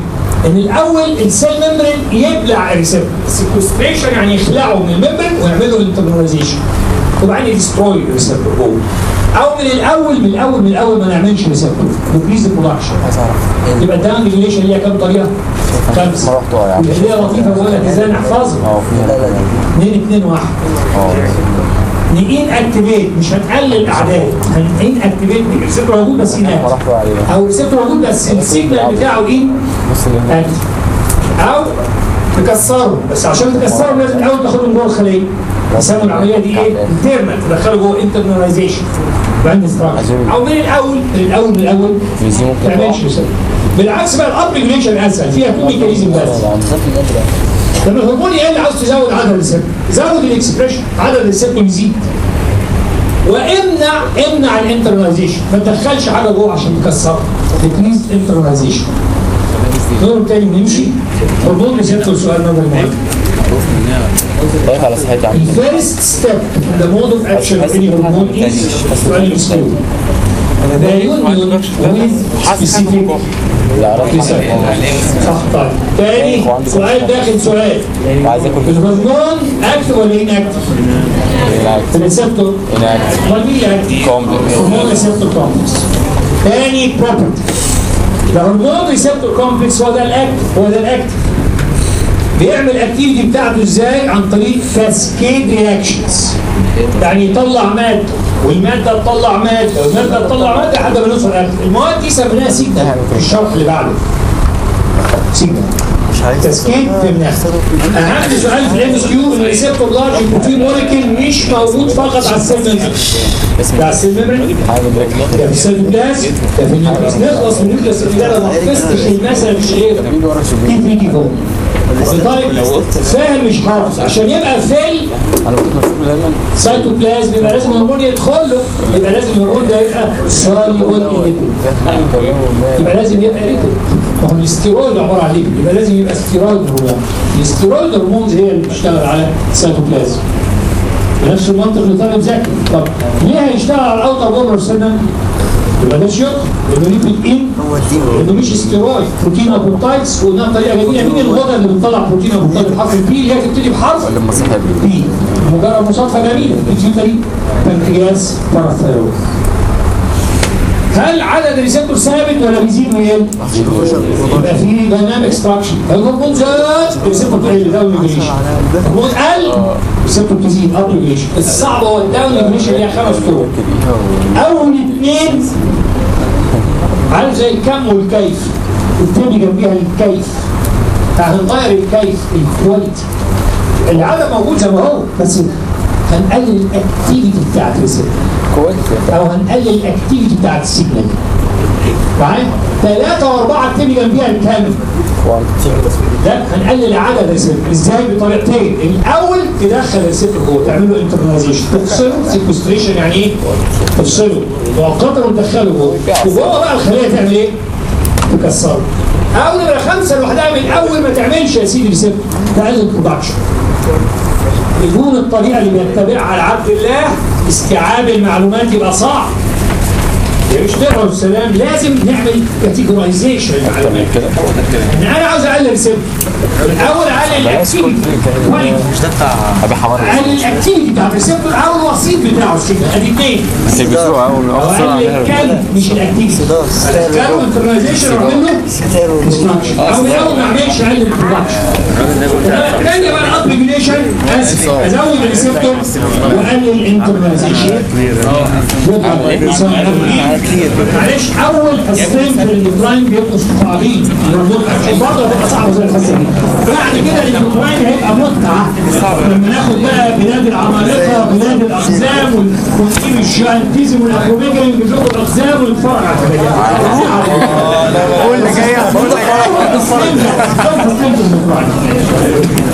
ان الاول السيل ممبرين يبلع الريسبتور سيكوستريشن يعني يخلعه من الممبرين ويعمل له انترناليزيشن وبعدين يدستروي الريسبتور جوه او من الاول من الاول من الاول ما نعملش ريسبتور نكريز البرودكشن يبقى الداون ريجوليشن ليها كام طريقه؟ خمسه ما رحتوا يا عم. اللي هي لطيفه بقول لك ازاي نحفظها اه فيها 2 2 1 اه نين اكتيفيت مش هنقلل اعداد هنين اكتيفيت الريسبتور موجود بس ما هناك رحتوا عليه او الريسبتور موجود بس السيجنال بتاعه ايه؟ بص اللي اكتف او تكسره بس عشان تكسره لازم الاول تاخده من جوه الخليه يسموا العمليه دي ايه؟ انترنال تدخله جوه انترناليزيشن بعدين ستراكشر او من الاول من الاول من الاول بيزيموا ما تعملش ريسبتور بالعكس بقى الاب ريجوليشن اسهل فيها تو ميكانيزم بس لما الهرمون يقل عاوز تزود عدد الريسبتور زود الاكسبريشن عدد الريسبتور يزيد وامنع امنع الانترناليزيشن ما تدخلش حاجه جوه عشان تكسرها تكنيز انترناليزيشن دور تاني ونمشي هرمون ريسبتور سؤال نمبر 9 رايح على صحتي يا عم The first step in the mode of action of any hormone is سؤال الاسلوب The union with specific لا عرفت صح طيب تاني سؤال داخل سؤال وعايز اكل الهرمون اكتف ولا ان اكتف؟ الريسبتور inactive. امال مين اللي اكتف؟ Complex. هرمون ريسبتور كومبلكس تاني بروبرتي الهرمون ريسبتور كومبلكس هو ده الاكتف هو ده الاكتف بيعمل الاكتيفيتي بتاعته ازاي؟ عن طريق كاسكيد رياكشنز يعني يطلع ماده والماده تطلع ماده والماده تطلع ماده لحد ما نوصل للاكتف المواد دي سميناها سيجنال في الشرح اللي بعده سيجنال تسكين في النفس اهم سؤال في الام اس كيو ان الريسبتور لارج بروتين موليكيول مش موجود فقط على السيل ميمبرين ده على السيل ميمبرين حاجه برجلي ده في السيتوبلازم ده في النيوكليس نخلص من النيوكليس اللي ده ما حفظتش المثل مش غير دي في دي فوق طيب سهل مش حافظ عشان يبقى فيل انا كنت مشهور دايما سيتوبلازم يبقى لازم الهرمون يدخل له يبقى لازم الهرمون ده يبقى سوليبل يبقى لازم يبقى ليكويد ما هو الاستيرويد عباره عن ليكويد يبقى لازم يبقى ستيرويد هرمون الاستيرويد هرمونز هي اللي بتشتغل على السيتوبلازم بنفس المنطق اللي طالب ذكي طب ليه هيشتغل على الاوتر بورنر سنه؟ يبقى ده شيء لانه ليبيد ان لانه مش استيرويد بروتين ابوتايتس وقلنا بطريقه جميله مين الغدة اللي بتطلع بروتين ابوتايت بحرف البي اللي هي تبتدي بحرف لما صاحب بي مجرد مصادفه جميله بيتيوتري بنكرياس باراثايرويد هل عدد الريسبتور ثابت ولا بيزيد ويقل؟ يبقى في دايناميك ستراكشر الهرمون زاد الريسبتور تقل داون ريجوليشن الهرمون قل الريسبتور تزيد اب ريجوليشن الصعب هو الداون ريجوليشن اللي هي خمس طرق اول اثنين عارف زي الكم والكيف التاني جنبيها الكيف فهنغير الكيف الكواليتي العدد موجود زي ما هو بس هنقلل الاكتيفيتي بتاعت الريسبتور كويس او هنقلل الاكتيفيتي بتاعت السيجنال معايا ثلاثة وأربعة اكتبي جنبيها الكامل لا هنقلل عدد الريسبتور ازاي بطريقتين الاول تدخل الريسبتور جوه تعمل له انترناليزيشن تفصله سيكوستريشن يعني ايه؟ تفصله مؤقتا وتدخله جوه وجوه بقى الخليه تعمل ايه؟ تكسره او نمره خمسه لوحدها من اول ما تعملش يا سيدي ريسبتور تقلل برودكشن يكون الطريقه اللي بيتبعها العبد الله استيعاب المعلومات يبقى صعب يعني مش تقرا السلام لازم نعمل كاتيجورايزيشن المعلومات ان انا عاوز اقلل ريسبتور الاول اقلل الاكتيفيتي كواليتي ابي حمار اقلل الاكتيفيتي بتاع الريسبتور او الوسيط بتاعه السيجنال ادي اثنين بيسرقوا قوي او اقلل الكلب مش الاكتيفيتي الكلب انترنايزيشن واعمل له destruction. او من اول ما اعملش اقلل البرودكشن الثانيه بقى الاب ريجوليشن ازود الريسبتور واقلل الانترنايزيشن معلش اول حصتين في الديكلاين بيبقوا صعبين برضه هتبقى صعبه زي الحصه دي بعد كده الديكلاين هيبقى متعه لما ناخد بقى بلاد العمالقه بلاد الاقزام ونجيب الشانتيزم والاكروميجا ونجيب لكم الاقزام ونتفرج على الحاجات بقول لك جايه بقول لك